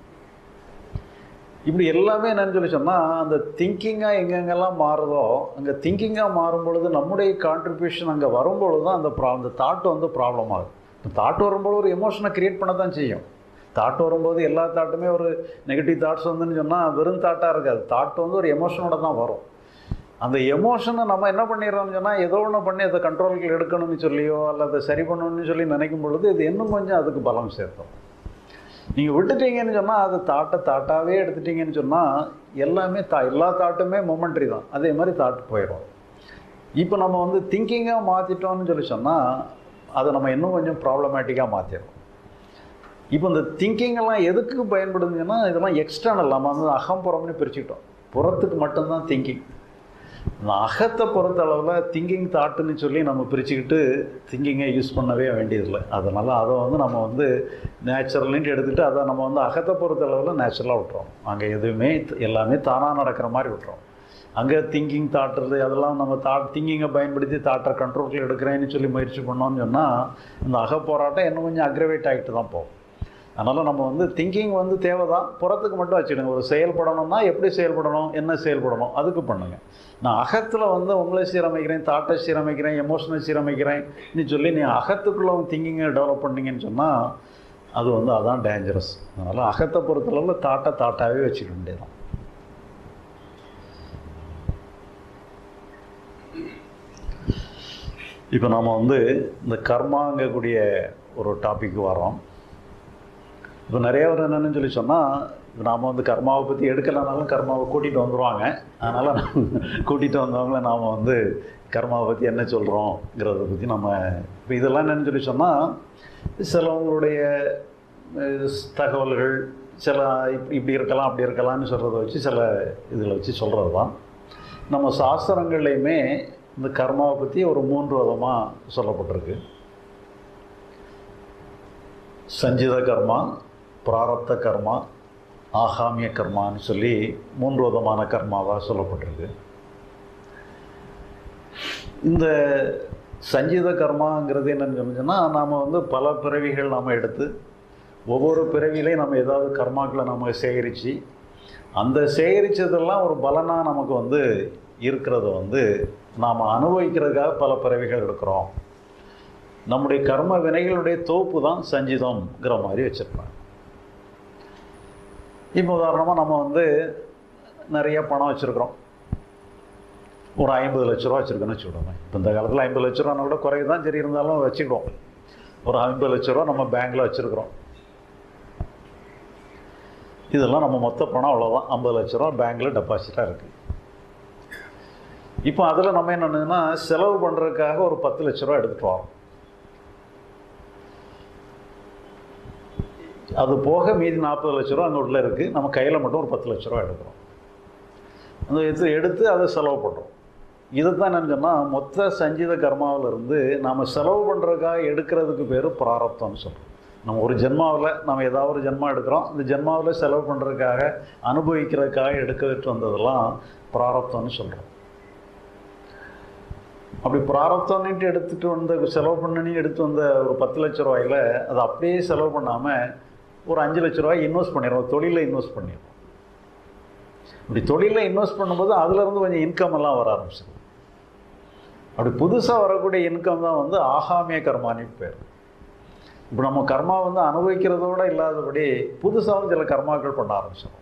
இப்படி எல்லாமே என்னன்னு சொல்லி சொன்னால் அந்த திங்கிங்காக எங்கெங்கெல்லாம் மாறுதோ அங்கே திங்கிங்காக மாறும் பொழுது நம்முடைய கான்ட்ரிபியூஷன் அங்கே வரும்பொழுது தான் அந்த ப்ரா அந்த தாட் வந்து ப்ராப்ளம் ஆகுது இப்போ தாட் வரும்போது ஒரு எமோஷனை க்ரியேட் பண்ண தான் செய்யும் தாட் வரும்போது எல்லா தாட்டுமே ஒரு நெகட்டிவ் தாட்ஸ் வந்துன்னு சொன்னால் வெறும் தாட்டாக இருக்காது தாட் வந்து ஒரு எமோஷனோட தான் வரும் அந்த எமோஷனை நம்ம என்ன பண்ணிடுறோம்னு சொன்னால் ஏதோ ஒன்று பண்ணி அதை கண்ட்ரோலுக்கு எடுக்கணும்னு சொல்லியோ அல்லது சரி பண்ணணும்னு சொல்லி நினைக்கும் பொழுது இது இன்னும் கொஞ்சம் அதுக்கு பலம் சேர்த்தோம் நீங்கள் விட்டுட்டீங்கன்னு சொன்னால் அது தாட்டை தாட்டாகவே எடுத்துட்டீங்கன்னு சொன்னால் எல்லாமே தா எல்லா தாட்டுமே மொமெண்ட்ரி தான் அதே மாதிரி தாட்டு போயிடும் இப்போ நம்ம வந்து திங்கிங்காக மாற்றிட்டோம்னு சொல்லி சொன்னால் அதை நம்ம இன்னும் கொஞ்சம் ப்ராப்ளமேட்டிக்காக மாற்றிடுறோம் இப்போ இந்த திங்கிங்கெல்லாம் எதுக்கு பயன்படுதுன்னா இதெல்லாம் எக்ஸ்டர்னல் நம்ம வந்து அகம்புறம்னு பிரிச்சுக்கிட்டோம் புறத்துக்கு மட்டும்தான் திங்கிங் இந்த அகத்தை பொறுத்த அளவில் திங்கிங் தாட்டுன்னு சொல்லி நம்ம பிரிச்சுக்கிட்டு திங்கிங்கை யூஸ் பண்ணவே வேண்டியதில்லை அதனால் அதை வந்து நம்ம வந்து நேச்சுரல்ன்ட்டு எடுத்துகிட்டு அதை நம்ம வந்து அகத்தை பொறுத்த அளவில் நேச்சுரலாக விட்டுறோம் அங்கே எதுவுமே எல்லாமே தானாக நடக்கிற மாதிரி விட்டுறோம் அங்கே திங்கிங் தாட்டுறது அதெல்லாம் நம்ம தாட் திங்கிங்கை பயன்படுத்தி தாட்டை கண்ட்ரோலுக்கு எடுக்கிறேன்னு சொல்லி முயற்சி பண்ணோம்னு சொன்னால் இந்த அக போராட்டம் இன்னும் கொஞ்சம் அக்ரவேட் ஆகிட்டு தான் போகும் அதனால் நம்ம வந்து திங்கிங் வந்து தேவை தான் புறத்துக்கு மட்டும் வச்சுடுங்க ஒரு செயல்படணும்னா எப்படி செயல்படணும் என்ன செயல்படணும் அதுக்கு பண்ணுங்க நான் அகத்தில் வந்து உங்களை சீரமைக்கிறேன் தாட்டை சீரமைக்கிறேன் எமோஷனை சீரமைக்கிறேன் நீ சொல்லி நீ அகத்துக்குள்ளே திங்கிங்கை டெவலப் பண்ணீங்கன்னு சொன்னால் அது வந்து அதான் டேஞ்சரஸ் அதனால் அகத்தை பொறுத்தளவில் தாட்டை தாட்டாகவே வச்சுக்க வேண்டியதான் இப்போ நாம் வந்து இந்த கர்மாங்கக்கூடிய ஒரு டாபிக் வரோம் இப்போ நிறைய பேர் என்னென்னு சொல்லி சொன்னால் இப்போ நாம் வந்து கர்மாவை பற்றி எடுக்கலைனாலும் கர்மாவை கூட்டிகிட்டு வந்துடுவாங்க அதனால் கூட்டிகிட்டு வந்தவங்கள நாம் வந்து கர்மாவை பற்றி என்ன சொல்கிறோங்கிறத பற்றி நம்ம இப்போ இதெல்லாம் என்னன்னு சொல்லி சொன்னால் சிலவங்களுடைய அஹ், தகவல்கள் சில இப் இப்படி இருக்கலாம் அப்படி இருக்கலாம்னு சொல்கிறத வச்சு சில இதில் வச்சு சொல்கிறது தான் நம்ம சாஸ்திரங்கள்லையுமே இந்த கர்மாவை பற்றி ஒரு மூன்று விதமாக சொல்லப்பட்டிருக்கு சஞ்சித கர்மா பிராரப்த கர்மா ஆகாமிய கர்மான்னு சொல்லி மூன்று விதமான கர்மாவாக சொல்லப்பட்டிருக்கு இந்த சஞ்சித கர்மாங்கிறது என்னன்னு சொன்னீங்கன்னா நாம் வந்து பல பிறவிகள் நாம் எடுத்து ஒவ்வொரு பிறவிலையும் நம்ம ஏதாவது கர்மாக்களை நம்ம சேகரித்து அந்த சேகரித்ததெல்லாம் ஒரு பலனாக நமக்கு வந்து இருக்கிறத வந்து நாம் அனுபவிக்கிறதுக்காக பல பிறவிகள் எடுக்கிறோம் நம்முடைய கர்ம வினைகளுடைய தோப்பு தான் சஞ்சிதம்ங்கிற மாதிரி வச்சுருப்பாங்க இப்போ உதாரணமாக நம்ம வந்து நிறைய பணம் வச்சுருக்குறோம் ஒரு ஐம்பது லட்ச ரூபா வச்சுருக்கோன்னு வச்சுக்கிடுவோம் இப்போ இந்த காலத்தில் ஐம்பது லட்ச ரூபான்னு கூட குறைவு தான் சரி இருந்தாலும் வச்சுக்கிடுவோம் ஒரு ஐம்பது லட்ச ரூபா நம்ம பேங்க்கில் வச்சுருக்குறோம் இதெல்லாம் நம்ம மொத்த பணம் அவ்வளோதான் ஐம்பது லட்ச ரூபா பேங்க்கில் டெபாசிட்டாக இருக்குது இப்போ அதில் நம்ம என்னென்னா செலவு பண்ணுறதுக்காக ஒரு பத்து லட்ச ரூபா எடுத்துகிட்டு வரோம் அது போக மீதி நாற்பது லட்ச ரூபா அங்கே உள்ள இருக்குது நம்ம கையில் மட்டும் ஒரு பத்து லட்ச ரூபா எடுக்கிறோம் அந்த இது எடுத்து அதை செலவு பண்ணுறோம் இதை தான் என்னன்னு சொன்னால் மொத்த சஞ்சித கர்மாவில் இருந்து நாம் செலவு பண்ணுறதுக்காக எடுக்கிறதுக்கு பேர் பிராரப்தம்னு சொல்கிறோம் நம்ம ஒரு ஜென்மாவில் நம்ம ஏதாவது ஒரு ஜென்மா எடுக்கிறோம் அந்த ஜென்மாவில் செலவு பண்ணுறதுக்காக அனுபவிக்கிறதுக்காக எடுக்க வந்ததெல்லாம் பிராரப்தம்னு சொல்கிறோம் அப்படி பிராரப்தம்னுட்டு எடுத்துகிட்டு வந்த செலவு பண்ணி எடுத்து வந்த ஒரு பத்து லட்ச ரூபாயில் அதை அப்படியே செலவு பண்ணாமல் ஒரு அஞ்சு லட்ச ரூபாய் இன்வெஸ்ட் பண்ணிடுறோம் தொழிலில் இன்வெஸ்ட் பண்ணிடுறோம் இப்படி தொழிலில் இன்வெஸ்ட் பண்ணும்போது அதுலேருந்து கொஞ்சம் இன்கம் எல்லாம் வர ஆரம்பிச்சிடும் அப்படி புதுசாக வரக்கூடிய இன்கம் தான் வந்து ஆகாமிய கர்மானி பேர் இப்போ நம்ம கர்மா வந்து அனுபவிக்கிறதோட இல்லாதபடி புதுசாகவும் சில கர்மாக்கள் பண்ண ஆரம்பிச்சிடும்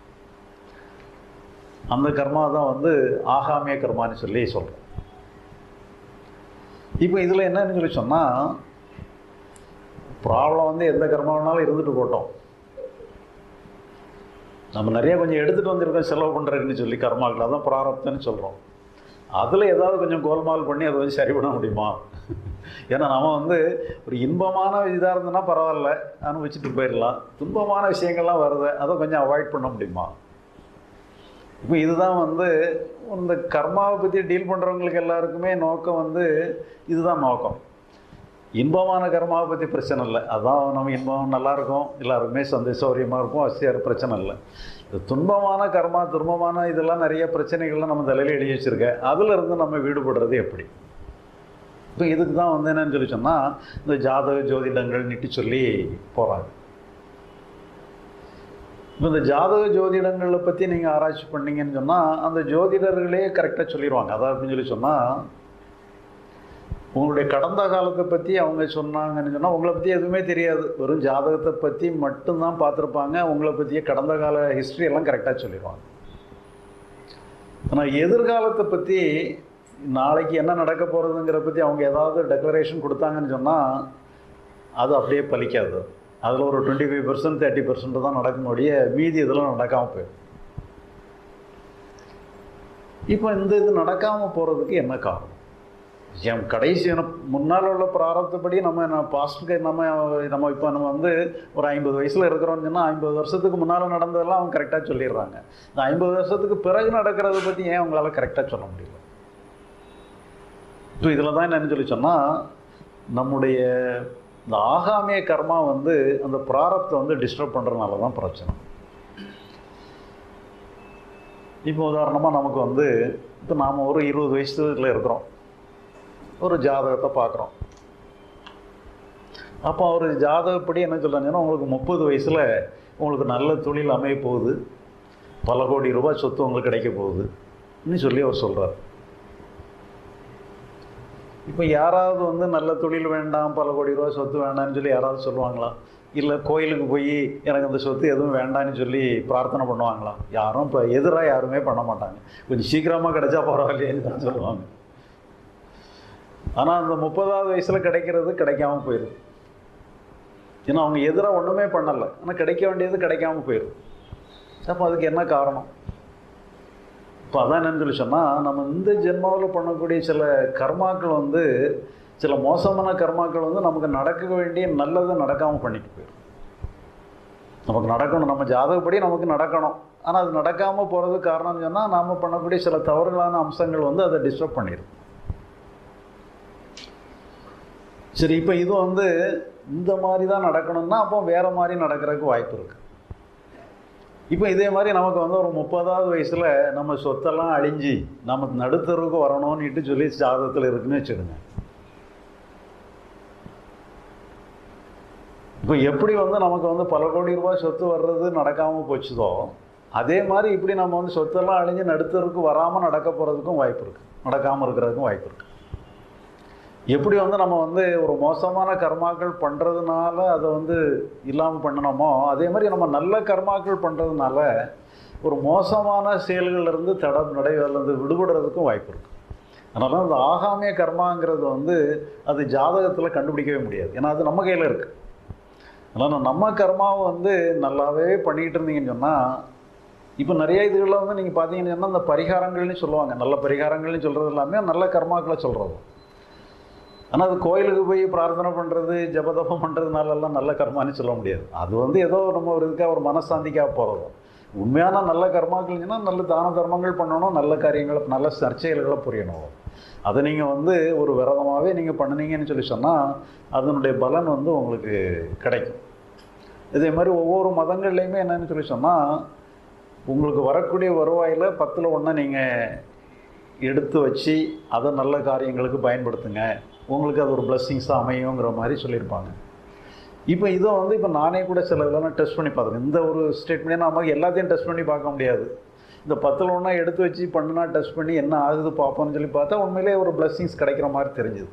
அந்த கர்மா தான் வந்து ஆகாமிய கர்மான்னு சொல்லி சொல்கிறோம் இப்போ இதில் என்னன்னு சொல்லி சொன்னால் ப்ராப்ளம் வந்து எந்த கர்மா வேணாலும் இருந்துட்டு போட்டோம் நம்ம நிறைய கொஞ்சம் எடுத்துகிட்டு வந்திருக்கோம் செலவு பண்ணுறதுன்னு சொல்லி கர்மாக்கள் அதான் பிராரப்தன்னு சொல்கிறோம் அதில் ஏதாவது கொஞ்சம் கோல்மால் பண்ணி அதை வந்து சரி பண்ண முடியுமா ஏன்னா நம்ம வந்து ஒரு இன்பமான இதாக இருந்ததுன்னா பரவாயில்ல அனுபவிச்சுட்டு போயிடலாம் துன்பமான விஷயங்கள்லாம் வருது அதை கொஞ்சம் அவாய்ட் பண்ண முடியுமா இப்போ இதுதான் வந்து இந்த கர்மாவை பற்றி டீல் பண்ணுறவங்களுக்கு எல்லாருக்குமே நோக்கம் வந்து இதுதான் நோக்கம் இன்பமான கர்மாவை பற்றி பிரச்சனை இல்லை அதான் நம்ம இன்பம் நல்லா இருக்கும் எல்லாருக்குமே சந்தோஷ சௌரியமாக இருக்கும் வசதியாக பிரச்சனை இல்லை இந்த துன்பமான கர்மா துன்பமான இதெல்லாம் நிறைய பிரச்சனைகள்லாம் நம்ம தலையில் எழுதி வச்சுருக்கேன் அதில் இருந்து நம்ம வீடுபடுறது எப்படி இப்போ இதுக்கு தான் வந்து என்னன்னு சொல்லி சொன்னால் இந்த ஜாதக ஜோதிடங்கள் நிட்டு சொல்லி போகிறாங்க இப்போ இந்த ஜாதக ஜோதிடங்களை பற்றி நீங்கள் ஆராய்ச்சி பண்ணீங்கன்னு சொன்னால் அந்த ஜோதிடர்களே கரெக்டாக சொல்லிடுவாங்க அதாவது அப்படின்னு சொல்லி சொன்னால் உங்களுடைய கடந்த காலத்தை பற்றி அவங்க சொன்னாங்கன்னு சொன்னால் உங்களை பற்றி எதுவுமே தெரியாது வெறும் ஜாதகத்தை பற்றி மட்டும்தான் பார்த்துருப்பாங்க உங்களை பற்றிய கடந்த கால ஹிஸ்ட்ரி எல்லாம் கரெக்டாக சொல்லிடுவாங்க ஆனால் எதிர்காலத்தை பற்றி நாளைக்கு என்ன நடக்க போகிறதுங்கிற பற்றி அவங்க ஏதாவது டெக்ளரேஷன் கொடுத்தாங்கன்னு சொன்னால் அது அப்படியே பலிக்காது அதில் ஒரு twenty five percent thirty percent தான் நடக்கக்கூடிய மீதி இதெல்லாம் நடக்காமல் போயிடும் இப்போ இந்த இது நடக்காமல் போகிறதுக்கு என்ன காரணம் என் கடைசி எனக்கு முன்னால் உள்ள பிராரத்தப்படி நம்ம நான் பாஸ்ட்டுக்கு நம்ம நம்ம இப்போ நம்ம வந்து ஒரு ஐம்பது வயசில் இருக்கிறோம்னு சொன்னால் ஐம்பது வருஷத்துக்கு முன்னால் நடந்ததெல்லாம் அவங்க கரெக்டாக சொல்லிடுறாங்க இந்த ஐம்பது வருஷத்துக்கு பிறகு நடக்கிறத பற்றி ஏன் அவங்களால கரெக்டாக சொல்ல முடியல இப்போ இதில் தான் என்னன்னு சொல்லி சொன்னால் நம்முடைய இந்த ஆகாமிய கர்மா வந்து அந்த பிராரப்தை வந்து டிஸ்டர்ப் பண்ணுறதுனால தான் பிரச்சனை இப்போ உதாரணமாக நமக்கு வந்து இப்போ நாம் ஒரு இருபது வயசுல இருக்கிறோம் ஒரு ஜாதகத்தை பார்க்குறோம் அப்போ அவர் ஜாதகப்படி என்ன சொல்கிறாங்கன்னா உங்களுக்கு முப்பது வயசில் உங்களுக்கு நல்ல தொழில் அமைய போகுது பல கோடி ரூபாய் சொத்து உங்களுக்கு கிடைக்க போகுது இன்னும் சொல்லி அவர் சொல்கிறார் இப்போ யாராவது வந்து நல்ல தொழில் வேண்டாம் பல கோடி ரூபாய் சொத்து வேண்டாம்னு சொல்லி யாராவது சொல்லுவாங்களா இல்லை கோயிலுக்கு போய் எனக்கு அந்த சொத்து எதுவும் வேண்டாம்னு சொல்லி பிரார்த்தனை பண்ணுவாங்களா யாரும் இப்போ எதிராக யாருமே பண்ண மாட்டாங்க கொஞ்சம் சீக்கிரமாக கிடைச்சா பரவாயில்லையேன்னு தான் சொல்லுவாங்க ஆனால் அந்த முப்பதாவது வயசில் கிடைக்கிறது கிடைக்காம போயிடும் ஏன்னா அவங்க எதிராக ஒன்றுமே பண்ணலை ஆனால் கிடைக்க வேண்டியது கிடைக்காம போயிடும் அப்போ அதுக்கு என்ன காரணம் இப்போ அதான் என்னன்னு சொல்லி சொன்னால் நம்ம இந்த ஜென்மாவில் பண்ணக்கூடிய சில கர்மாக்கள் வந்து சில மோசமான கர்மாக்கள் வந்து நமக்கு நடக்க வேண்டிய நல்லதை நடக்காமல் பண்ணிட்டு போயிடும் நமக்கு நடக்கணும் நம்ம ஜாதகப்படி நமக்கு நடக்கணும் ஆனால் அது நடக்காமல் போகிறதுக்கு காரணம்னு சொன்னால் நாம் பண்ணக்கூடிய சில தவறுகளான அம்சங்கள் வந்து அதை டிஸ்டர்ப் பண்ணிடும் சரி இப்போ இது வந்து இந்த மாதிரி தான் நடக்கணும்னா அப்போ வேறு மாதிரி நடக்கிறதுக்கு வாய்ப்பு இருக்குது இப்போ இதே மாதிரி நமக்கு வந்து ஒரு முப்பதாவது வயசில் நம்ம சொத்தெல்லாம் அழிஞ்சு நம்ம நடுத்தருவுக்கு வரணும்னுட்டு சொல்லி ஜாதகத்தில் இருக்குன்னு வச்சுடுங்க இப்போ எப்படி வந்து நமக்கு வந்து பல கோடி ரூபாய் சொத்து வர்றது நடக்காமல் போச்சுதோ அதே மாதிரி இப்படி நம்ம வந்து சொத்தெல்லாம் அழிஞ்சு நடுத்தருக்கு வராமல் நடக்க போகிறதுக்கும் வாய்ப்பு இருக்குது நடக்காமல் இருக்கிறதுக்கும் வாய்ப்பு இருக்குது எப்படி வந்து நம்ம வந்து ஒரு மோசமான கர்மாக்கள் பண்ணுறதுனால அதை வந்து இல்லாமல் பண்ணணுமோ அதே மாதிரி நம்ம நல்ல கர்மாக்கள் பண்ணுறதுனால ஒரு மோசமான செயல்கள்லேருந்து தட நடையிலேருந்து விடுபடுறதுக்கும் வாய்ப்பு இருக்குது அதனால அந்த ஆகாமிய கர்மாங்கிறது வந்து அது ஜாதகத்தில் கண்டுபிடிக்கவே முடியாது ஏன்னா அது நம்ம கையில் இருக்குது அதனால் நம்ம கர்மாவை வந்து நல்லாவே பண்ணிக்கிட்டு இருந்தீங்கன்னு சொன்னால் இப்போ நிறைய இதுகளில் வந்து நீங்கள் பார்த்தீங்கன்னு சொன்னால் அந்த பரிகாரங்கள்னு சொல்லுவாங்க நல்ல பரிகாரங்கள்னு சொல்கிறது எல்லாமே நல்ல கர்மாக்களை சொல்கிறது ஆனால் அது கோயிலுக்கு போய் பிரார்த்தனை பண்ணுறது ஜபதபம் பண்ணுறதுனாலெல்லாம் நல்ல கர்மான்னு சொல்ல முடியாது அது வந்து ஏதோ நம்ம ஒரு இதுக்காக ஒரு மனசாந்திக்காக போகிறது உண்மையான நல்ல கர்மாக்கள்னா நல்ல தான தர்மங்கள் பண்ணணும் நல்ல காரியங்களை நல்ல சர்ச்சைகளை புரியணும் அதை நீங்கள் வந்து ஒரு விரதமாகவே நீங்கள் பண்ணினீங்கன்னு சொல்லி சொன்னால் அதனுடைய பலன் வந்து உங்களுக்கு கிடைக்கும் இதே மாதிரி ஒவ்வொரு மதங்கள்லையுமே என்னன்னு சொல்லி சொன்னால் உங்களுக்கு வரக்கூடிய வருவாயில் பத்தில் ஒன்று நீங்கள் எடுத்து வச்சு அதை நல்ல காரியங்களுக்கு பயன்படுத்துங்க உங்களுக்கு அது ஒரு பிளஸ்ஸிங்ஸாக அமையுங்கிற மாதிரி சொல்லியிருப்பாங்க இப்போ இதை வந்து இப்போ நானே கூட சில இதெல்லாம் டெஸ்ட் பண்ணி பார்த்துருக்கேன் இந்த ஒரு ஸ்டேட்மெண்ட் நம்ம எல்லாத்தையும் டெஸ்ட் பண்ணி பார்க்க முடியாது இந்த பத்தில் ஒன்றா எடுத்து வச்சு பண்ணுனா டெஸ்ட் பண்ணி என்ன ஆகுது பார்ப்போம்னு சொல்லி பார்த்தா உண்மையிலே ஒரு பிளஸ்ஸிங்ஸ் கிடைக்கிற மாதிரி தெரிஞ்சுது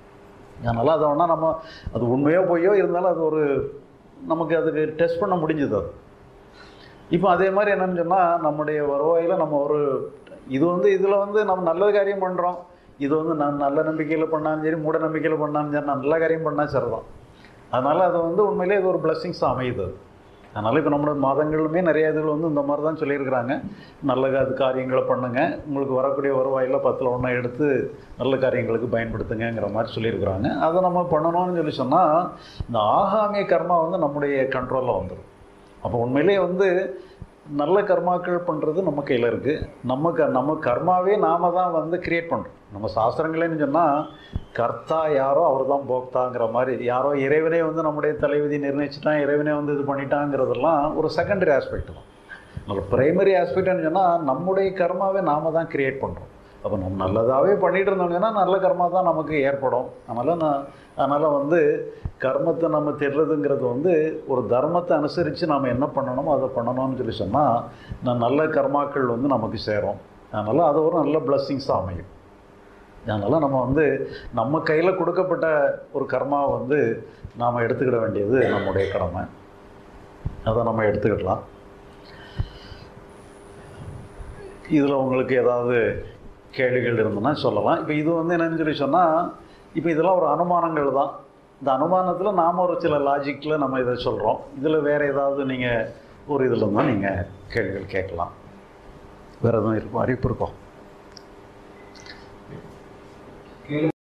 அதனால் அதை வேணால் நம்ம அது உண்மையோ பொய்யோ இருந்தாலும் அது ஒரு நமக்கு அதுக்கு டெஸ்ட் பண்ண முடிஞ்சுது அது இப்போ அதே மாதிரி என்னன்னு சொன்னால் நம்முடைய வருவாயில் நம்ம ஒரு இது வந்து இதில் வந்து நம்ம நல்ல காரியம் பண்ணுறோம் இது வந்து நான் நல்ல நம்பிக்கையில் பண்ணாலும் சரி மூட நம்பிக்கையில் பண்ணாலும் சரி நல்ல காரியம் பண்ணால் சரிதான் அதனால் அது வந்து உண்மையிலே இது ஒரு பிளஸ்ஸிங்ஸ் அமையுது அது அதனால் இப்போ நம்மளோட மதங்களுமே நிறைய இதுகள் வந்து இந்த மாதிரி தான் சொல்லியிருக்கிறாங்க நல்ல அது காரியங்களை பண்ணுங்கள் உங்களுக்கு வரக்கூடிய வருவாயில் பத்தில் ஒன்றா எடுத்து நல்ல காரியங்களுக்கு பயன்படுத்துங்கங்கிற மாதிரி சொல்லியிருக்கிறாங்க அதை நம்ம பண்ணணும்னு சொல்லி சொன்னால் இந்த ஆகாமிய கர்மா வந்து நம்முடைய கண்ட்ரோலில் வந்துடும் அப்போ உண்மையிலே வந்து நல்ல கர்மாக்கள் பண்ணுறது நம்ம கையில் இருக்குது நம்ம க நம்ம கர்மாவே நாம தான் வந்து கிரியேட் பண்ணுறோம் நம்ம சாஸ்திரங்களேன்னு சொன்னால் கர்த்தா யாரோ அவர் தான் போக்தாங்கிற மாதிரி யாரோ இறைவனே வந்து நம்முடைய தலைவிதி நிர்ணயிச்சுட்டான் இறைவனே வந்து இது பண்ணிட்டாங்கிறதெல்லாம் ஒரு செகண்டரி ஆஸ்பெக்ட் தான் ஒரு பிரைமரி ஆஸ்பெக்ட்னு சொன்னால் நம்முடைய கர்மாவே நாம தான் கிரியேட் பண்ணுறோம் அப்போ நம்ம நல்லதாகவே பண்ணிகிட்டு இருந்தோம்னா நல்ல கர்மா தான் நமக்கு ஏற்படும் அதனால் நான் அதனால் வந்து கர்மத்தை நம்ம தேடுறதுங்கிறது வந்து ஒரு தர்மத்தை அனுசரித்து நாம் என்ன பண்ணணுமோ அதை பண்ணணும்னு சொல்லி சொன்னால் நான் நல்ல கர்மாக்கள் வந்து நமக்கு சேரும் அதனால் அது ஒரு நல்ல பிளஸ்ஸிங்ஸாக அமையும் அதனால் நம்ம வந்து நம்ம கையில் கொடுக்கப்பட்ட ஒரு கர்மாவை வந்து நாம் எடுத்துக்கிட வேண்டியது நம்முடைய கடமை அதை நம்ம எடுத்துக்கிடலாம் இதில் உங்களுக்கு ஏதாவது கேள்விகள் இருந்ததுன்னா சொல்லலாம் இப்போ இது வந்து என்னன்னு சொல்லி சொன்னால் இப்போ இதெல்லாம் ஒரு அனுமானங்கள் தான் இந்த அனுமானத்தில் நாம் ஒரு சில லாஜிக்கில் நம்ம இதை சொல்கிறோம் இதில் வேறு ஏதாவது நீங்கள் ஒரு இதில் தான் நீங்கள் கேள்விகள் கேட்கலாம் வேறு எதுவும் இருக்கும் அறிவிப்பு இருக்கோம்